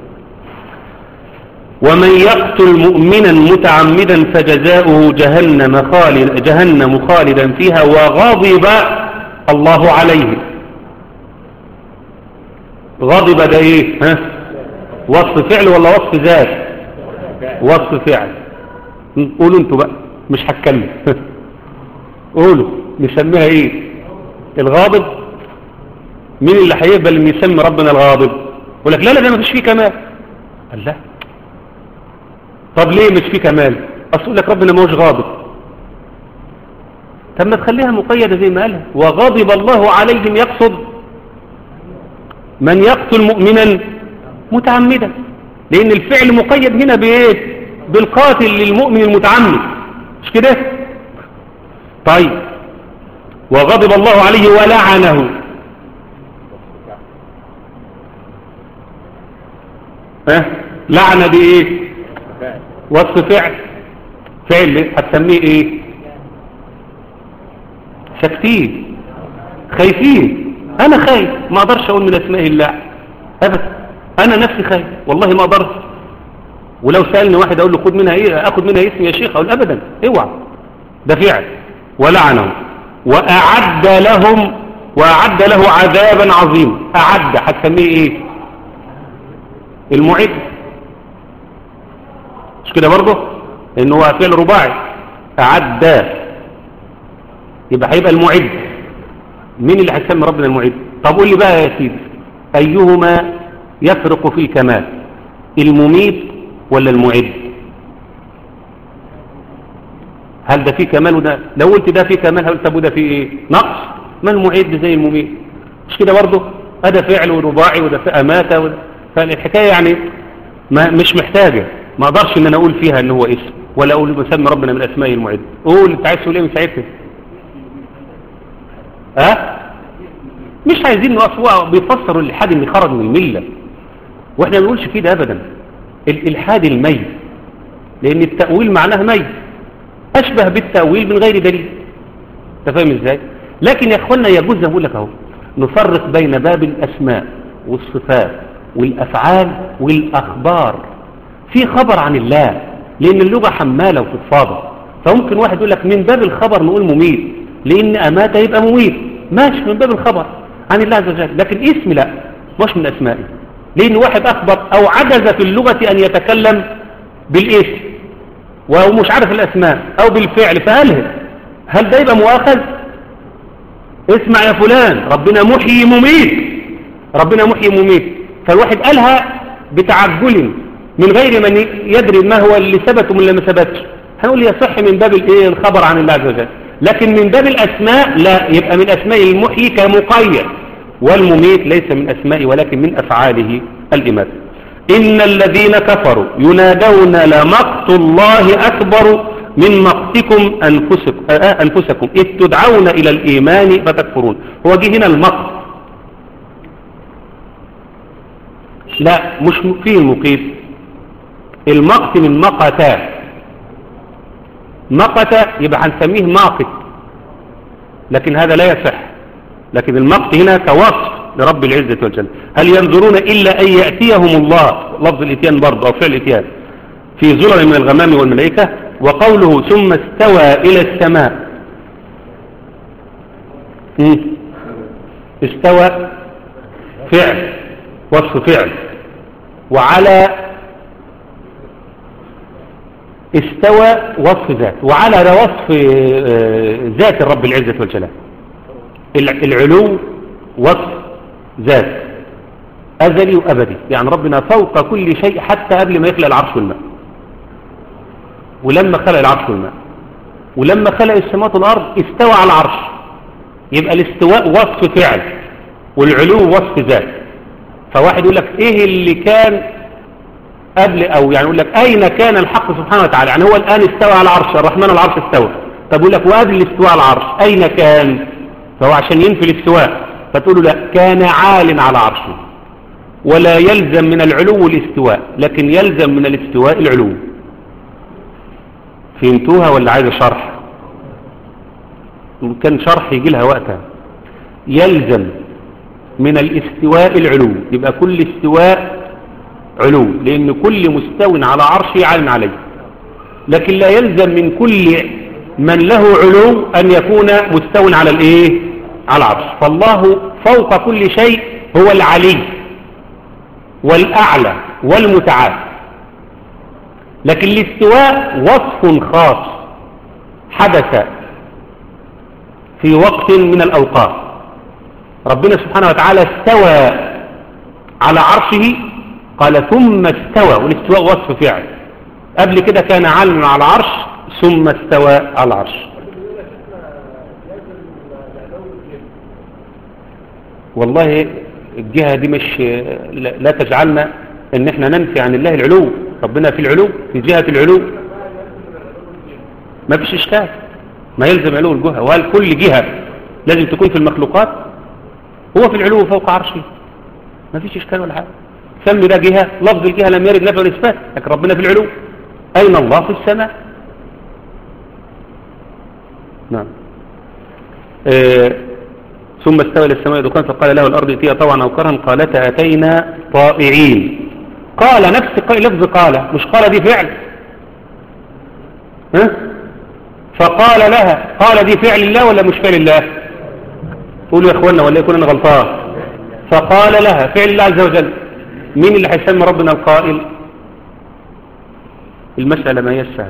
ومن يقتل مؤمنا متعمدا فجزاؤه جهنم خالد جهنم خالدا فيها وغضب الله عليه غضب ده ايه ها وصف فعل ولا وصف ذات وصف فعل قولوا انتوا بقى مش هتكلم قولوا نسميها ايه الغاضب مين اللي هيقبل ان يسمي ربنا الغاضب يقول لك لا لا ده ما فيش فيه كمال قال لا طب ليه مش فيه كمال اصل يقول لك ربنا ما هوش غاضب طب ما تخليها مقيده زي ما قالها وغضب الله عليهم يقصد من يقتل مؤمنا متعمدا لان الفعل مقيد هنا بايه بالقاتل للمؤمن المتعمد مش كده طيب وغضب الله عليه ولعنه ها لعنه بايه وصف فعل فعل هتسميه ايه ساكتين خايفين انا خايف ما اقدرش اقول من اسماء الله ابدا انا نفسي خايف والله ما اقدرش ولو سالني واحد اقول له خد منها ايه اخد منها اسم يا شيخ اقول ابدا اوعى ده فعل ولعنهم واعد لهم واعد له عذابا عظيما اعد هتسميه ايه المعد مش كده برضه ان هو فعل رباعي اعد يبقى هيبقى المعد مين اللي هيسمي ربنا المعد طب قول لي بقى يا سيدي ايهما يفرق في الكمال المميت ولا المعد هل ده فيه كمال وده لو قلت ده فيه كمال هقول طب وده فيه ايه نقص ما المعد زي المميت مش كده برضه هذا فعل ورباعي وده في اماته وده فالحكايه يعني ما مش محتاجه ما اقدرش ان انا اقول فيها ان هو اسم ولا اقول بسمي ربنا من اسماء المعد قول انت عايز تقول ايه من ساعتها ها مش عايزين نقف بيفسروا الالحاد اللي خرج من المله واحنا ما بنقولش كده ابدا الالحاد الميت لان التاويل معناه ميت اشبه بالتاويل من غير دليل انت فاهم ازاي لكن يا اخوانا يجوز اقول لك اهو نفرق بين باب الاسماء والصفات والافعال والاخبار في خبر عن الله لان اللغه حماله وفضفاضه فممكن واحد يقول لك من باب الخبر نقول مميت لان امات يبقى مميت ماشي من باب الخبر عن الله عز وجل لكن اسم لا مش من اسمائه لان واحد اخبر او عجز في اللغه ان يتكلم بالاسم وهو مش عارف الاسماء او بالفعل فهل هل ده يبقى مؤاخذ اسمع يا فلان ربنا محيي مميت ربنا محيي مميت فالواحد قالها بتعجل من غير من يدري ما هو اللي ثبت ومن اللي ما ثبتش هنقول يصح من باب الايه الخبر عن الله عز وجل لكن من باب الاسماء لا يبقى من اسماء المحيي كمقيد والمميت ليس من اسماء ولكن من افعاله الامات ان الذين كفروا ينادون لمقت الله اكبر من مقتكم انفسكم آه انفسكم اذ تدعون الى الايمان فتكفرون هو جه هنا المقت لا مش فيه المقيت المقت من مقتا مقت يبقى هنسميه ماقت لكن هذا لا يصح لكن المقت هنا كوصف لرب العزة والجل هل ينظرون إلا أن يأتيهم الله لفظ الاتيان برضه أو فعل الاتيان في زلل من الغمام والملائكة وقوله ثم استوى إلى السماء مم. استوى فعل وصف فعل وعلى استوى وصف ذات وعلى ده وصف ذات الرب العزة والجلال العلو وصف ذات أزلي وأبدي يعني ربنا فوق كل شيء حتى قبل ما يخلق العرش والماء ولما خلق العرش والماء ولما خلق السماوات والأرض استوى على العرش يبقى الاستواء وصف فعل والعلو وصف ذات فواحد يقول لك ايه اللي كان قبل او يعني يقول لك اين كان الحق سبحانه وتعالى يعني هو الان استوى على العرش الرحمن على العرش استوى طب يقول لك وقبل الاستواء على العرش اين كان فهو عشان ينفي الاستواء فتقول له لا كان عال على عرشه ولا يلزم من العلو الاستواء لكن يلزم من الاستواء العلو فهمتوها ولا عايز شرح كان شرح يجي لها وقتها يلزم من الاستواء العلو يبقى كل استواء علو لأن كل مستو على عرشه عال عليه لكن لا يلزم من كل من له علو أن يكون مستو على الايه على العرش فالله فوق كل شيء هو العلي والأعلى والمتعال لكن الاستواء وصف خاص حدث في وقت من الأوقات ربنا سبحانه وتعالى استوى على عرشه قال ثم استوى والاستواء وصف فعل قبل كده كان عالم على العرش ثم استوى على العرش والله الجهة دي مش لا تجعلنا ان احنا ننفي عن الله العلو ربنا في العلو في جهة العلو ما فيش اشكال ما يلزم علو الجهة وهل كل جهة لازم تكون في المخلوقات هو في العلو فوق عرشه ما فيش اشكال ولا حاجة سمي ده جهة لفظ الجهة لم يرد نفع الإثبات لكن ربنا في العلو أين الله في السماء نعم آه ثم استوى إلى السماء دخان فقال له الأرض ائتيها طوعا أو كرها قالتا أتينا طائعين قال نفس لفظ قال مش قال دي فعل ها فقال لها قال دي فعل الله ولا مش فعل الله قولوا يا اخوانا ولا يكون انا غلطان فقال لها فعل الله عز وجل مين اللي هيسمي ربنا القائل المسألة ما هي السهلة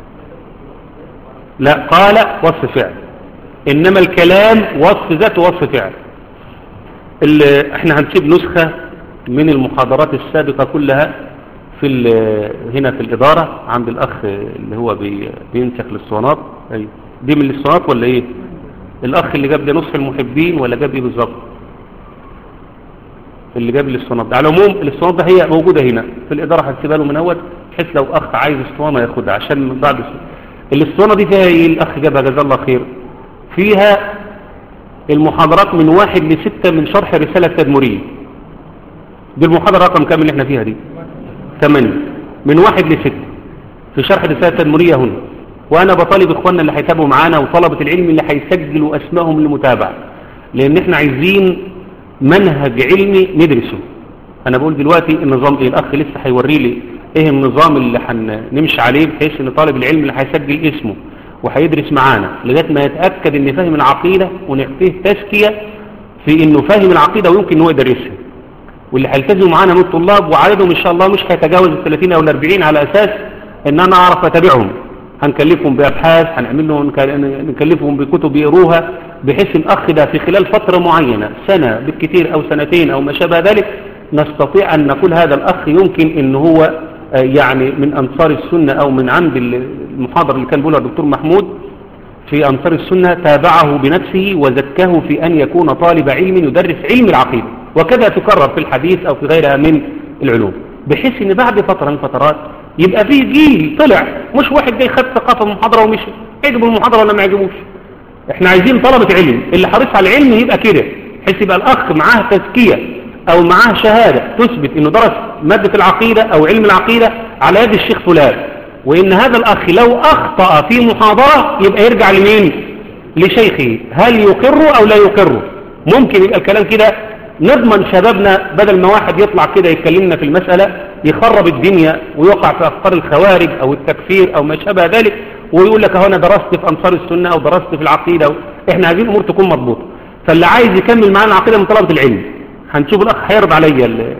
لا قال وصف فعل إنما الكلام وصف ذات وصف فعل اللي احنا هنسيب نسخة من المحاضرات السابقة كلها في هنا في الإدارة عند الأخ اللي هو بي بينسخ الاسطوانات أي دي من الاسطوانات ولا إيه الأخ اللي جاب لي نصف المحبين ولا جاب إيه بالظبط اللي جاب لي الاسطوانات ده على العموم الاسطوانات ده هي موجودة هنا في الإدارة هنسيبها له من أول بحيث لو أخ عايز اسطوانة ياخدها عشان بعد الاسطوانة دي فيها إيه الأخ جابها جزاه الله خير فيها المحاضرات من واحد لستة من شرح رسالة تدمرية دي المحاضرة رقم كام اللي احنا فيها دي ثمانية من واحد لستة في شرح رسالة تدمرية هنا وانا بطالب اخواننا اللي هيتابعوا معانا وطلبة العلم اللي هيسجلوا اسمائهم للمتابعة لان احنا عايزين منهج علمي ندرسه انا بقول دلوقتي النظام ايه الاخ لسه هيوري لي ايه النظام اللي هنمشي عليه بحيث ان طالب العلم اللي هيسجل اسمه وهيدرس معانا لغايه ما يتاكد ان فاهم العقيده ونعطيه تزكيه في انه فاهم العقيده ويمكن ان هو يدرسها واللي هيلتزموا معانا من الطلاب وعددهم ان شاء الله مش هيتجاوز ال 30 او ال 40 على اساس ان انا اعرف اتابعهم هنكلفهم بابحاث هنعمل لهم نكلفهم بكتب يقروها بحيث الاخ ده في خلال فتره معينه سنه بالكثير او سنتين او ما شابه ذلك نستطيع ان نقول هذا الاخ يمكن ان هو يعني من أنصار السنة أو من عند المحاضر اللي كان بيقولها الدكتور محمود في أنصار السنة تابعه بنفسه وزكاه في أن يكون طالب علم يدرس علم العقيدة وكذا تكرر في الحديث أو في غيرها من العلوم بحيث أن بعد فترة من فترات يبقى فيه جيل طلع مش واحد جاي خد ثقافة المحاضرة ومشي عجبه المحاضرة ولا ما عجبوش احنا عايزين طلبة علم اللي حريص على العلم يبقى كده بحيث يبقى الأخ معاه تزكية او معاه شهادة تثبت انه درس مادة العقيدة او علم العقيدة على يد الشيخ فلان وان هذا الاخ لو اخطأ في محاضرة يبقى يرجع لمين لشيخه هل يقره او لا يقره ممكن يبقى الكلام كده نضمن شبابنا بدل ما واحد يطلع كده يتكلمنا في المسألة يخرب الدنيا ويقع في افكار الخوارج او التكفير او ما شابه ذلك ويقول لك اهو انا درست في انصار السنة او درست في العقيدة احنا عايزين الامور تكون مضبوطة فاللي عايز يكمل معانا العقيدة من طلبة العلم هنشوف الاخ هيرد عليا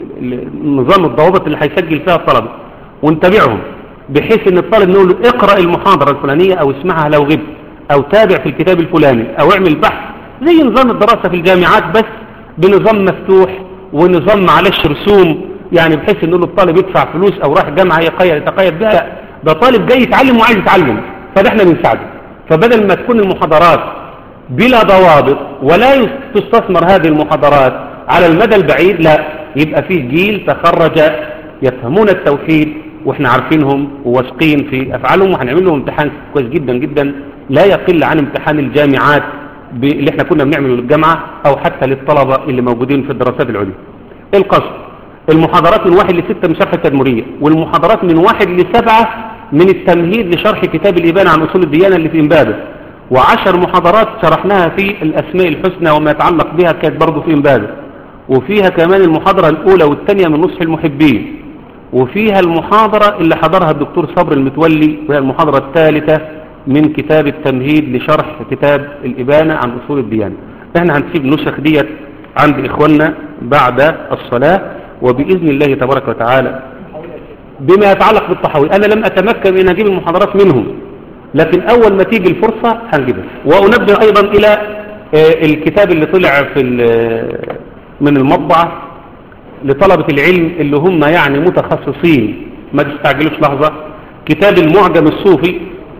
النظام الضوابط اللي هيسجل فيها الطلبة ونتابعهم بحيث ان الطالب نقول له اقرأ المحاضرة الفلانية او اسمعها لو غبت او تابع في الكتاب الفلاني او اعمل بحث زي نظام الدراسة في الجامعات بس بنظام مفتوح ونظام معلش رسوم يعني بحيث انه الطالب يدفع فلوس او راح جامعة يقيد يتقيد بها لا ده طالب جاي يتعلم وعايز يتعلم فده احنا بنساعده فبدل ما تكون المحاضرات بلا ضوابط ولا تستثمر هذه المحاضرات على المدى البعيد لا يبقى فيه جيل تخرج يفهمون التوحيد واحنا عارفينهم وواثقين في افعالهم وهنعمل لهم امتحان كويس جدا جدا لا يقل عن امتحان الجامعات ب- اللي احنا كنا بنعمله للجامعة او حتى للطلبة اللي موجودين في الدراسات العليا القصد المحاضرات من واحد لستة من شرح التدمرية والمحاضرات من واحد لسبعة من التمهيد لشرح كتاب الإبانة عن أصول الديانة اللي في إمبابة وعشر محاضرات شرحناها في الأسماء الحسنى وما يتعلق بها كانت برضه في إمبابة وفيها كمان المحاضرة الأولى والثانية من نصح المحبين وفيها المحاضرة اللي حضرها الدكتور صبر المتولي وهي المحاضرة الثالثة من كتاب التمهيد لشرح كتاب الإبانة عن أصول الديانة احنا هنسيب النسخ ديت عند إخواننا بعد الصلاة وبإذن الله تبارك وتعالى بما يتعلق بالطحاوي أنا لم أتمكن من أجيب المحاضرات منهم لكن أول ما تيجي الفرصة هنجيبها وأنبه أيضا إلى آه، الكتاب اللي طلع في ال- من المطبعة لطلبة العلم اللي هم يعني متخصصين ما تستعجلوش لحظة كتاب المعجم الصوفي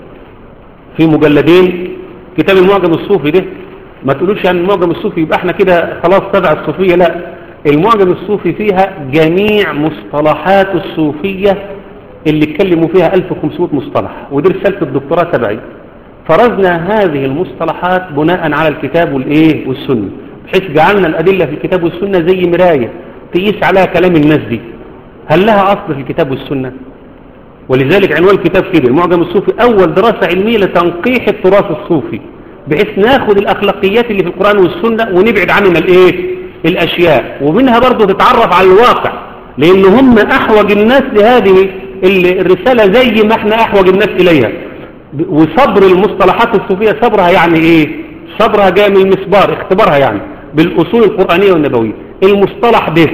في مجلدين كتاب المعجم الصوفي ده ما تقولوش يعني المعجم الصوفي يبقى احنا كده خلاص تبع الصوفية لا المعجم الصوفي فيها جميع مصطلحات الصوفية اللي اتكلموا فيها 1500 مصطلح ودي رسالة الدكتوراه تبعي فرزنا هذه المصطلحات بناء على الكتاب والايه والسنة بحيث جعلنا الأدلة في الكتاب والسنة زي مراية تقيس عليها كلام الناس دي هل لها أصل في الكتاب والسنة ولذلك عنوان الكتاب كده المعجم الصوفي أول دراسة علمية لتنقيح التراث الصوفي بحيث ناخد الأخلاقيات اللي في القرآن والسنة ونبعد عنها الإيه الأشياء ومنها برضه تتعرف على الواقع لأن هم أحوج الناس لهذه ال- الرسالة زي ما احنا أحوج الناس إليها ب- وصبر المصطلحات الصوفية صبرها يعني إيه صبرها جاي من المسبار اختبارها يعني بالأصول القرآنية والنبوية المصطلح ده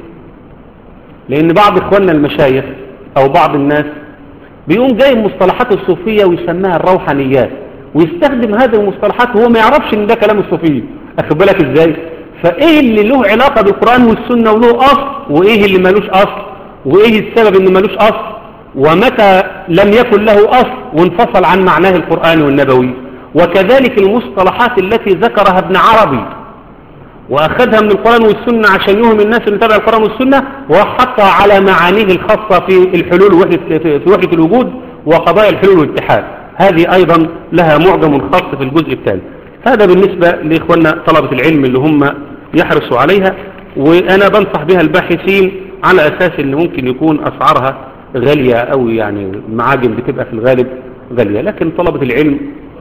لأن بعض إخواننا المشايخ أو بعض الناس بيقوم جاي المصطلحات الصوفية ويسميها الروحانيات ويستخدم هذه المصطلحات وهو ما يعرفش ان ده كلام الصوفية اخد بالك ازاي فايه اللي له علاقة بالقرآن والسنة وله اصل وايه اللي ملوش اصل وايه السبب انه ملوش اصل ومتى لم يكن له اصل وانفصل عن معناه القرآن والنبوي وكذلك المصطلحات التي ذكرها ابن عربي واخذها من القرآن والسنة عشان يوهم الناس اللي تابع القرآن والسنة وحطها على معانيه الخاصة في الحلول وحدة في وحدة الوجود وقضايا الحلول والاتحاد هذه ايضا لها معجم خاص في الجزء الثاني هذا بالنسبة لاخواننا طلبة العلم اللي هم يحرصوا عليها وانا بنصح بها الباحثين على اساس ان ممكن يكون اسعارها غالية او يعني المعاجم بتبقى في الغالب غالية لكن طلبة العلم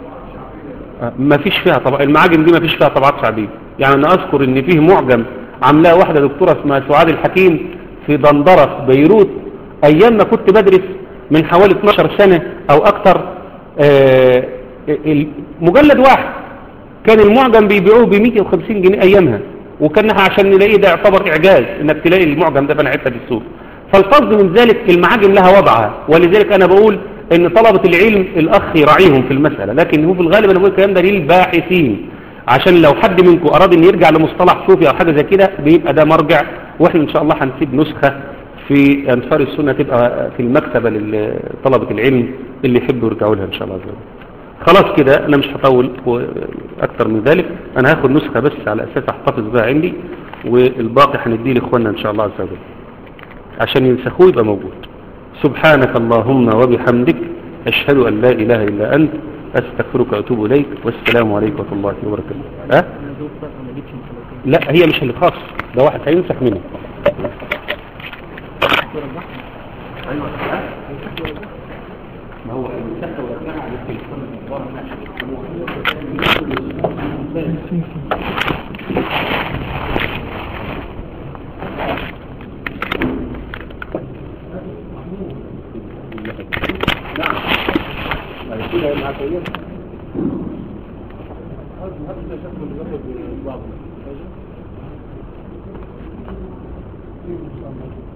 ما فيش فيها طبعا المعاجم دي ما فيش فيها طبعات شعبية يعني انا اذكر ان فيه معجم عاملاها واحدة دكتورة اسمها سعاد الحكيم في دندرة في بيروت ايام ما كنت بدرس من حوالي 12 سنة او اكتر آه، مجلد واحد كان المعجم بيبيعوه ب 150 جنيه ايامها وكان احنا عشان نلاقيه ده يعتبر اعجاز انك تلاقي المعجم ده في حته في السوق فالقصد من ذلك المعاجم لها وضعها ولذلك انا بقول ان طلبة العلم الاخ يراعيهم في المسألة لكن هو في الغالب انا بقول الكلام ده للباحثين عشان لو حد منكم اراد ان يرجع لمصطلح صوفي او حاجة زي كده بيبقى ده مرجع واحنا ان شاء الله هنسيب نسخة في انصار السنة تبقى في المكتبة لطلبة العلم اللي يحبوا يرجعوا لها ان شاء الله عز وجل خلاص كده انا مش هطول اكتر من ذلك انا هاخد نسخة بس على اساس احتفظ بها عندي والباقي هنديه لاخواننا ان شاء الله عز وجل عشان ينسخوه يبقى موجود سبحانك اللهم وبحمدك اشهد ان لا اله الا انت استغفرك واتوب اليك والسلام عليكم ورحمه الله وبركاته ها أه؟ لا هي مش اللي خاص ده واحد هينسخ منه ما هو المسخ ورجعنا على التليفون المضار كده معاك ايه بعض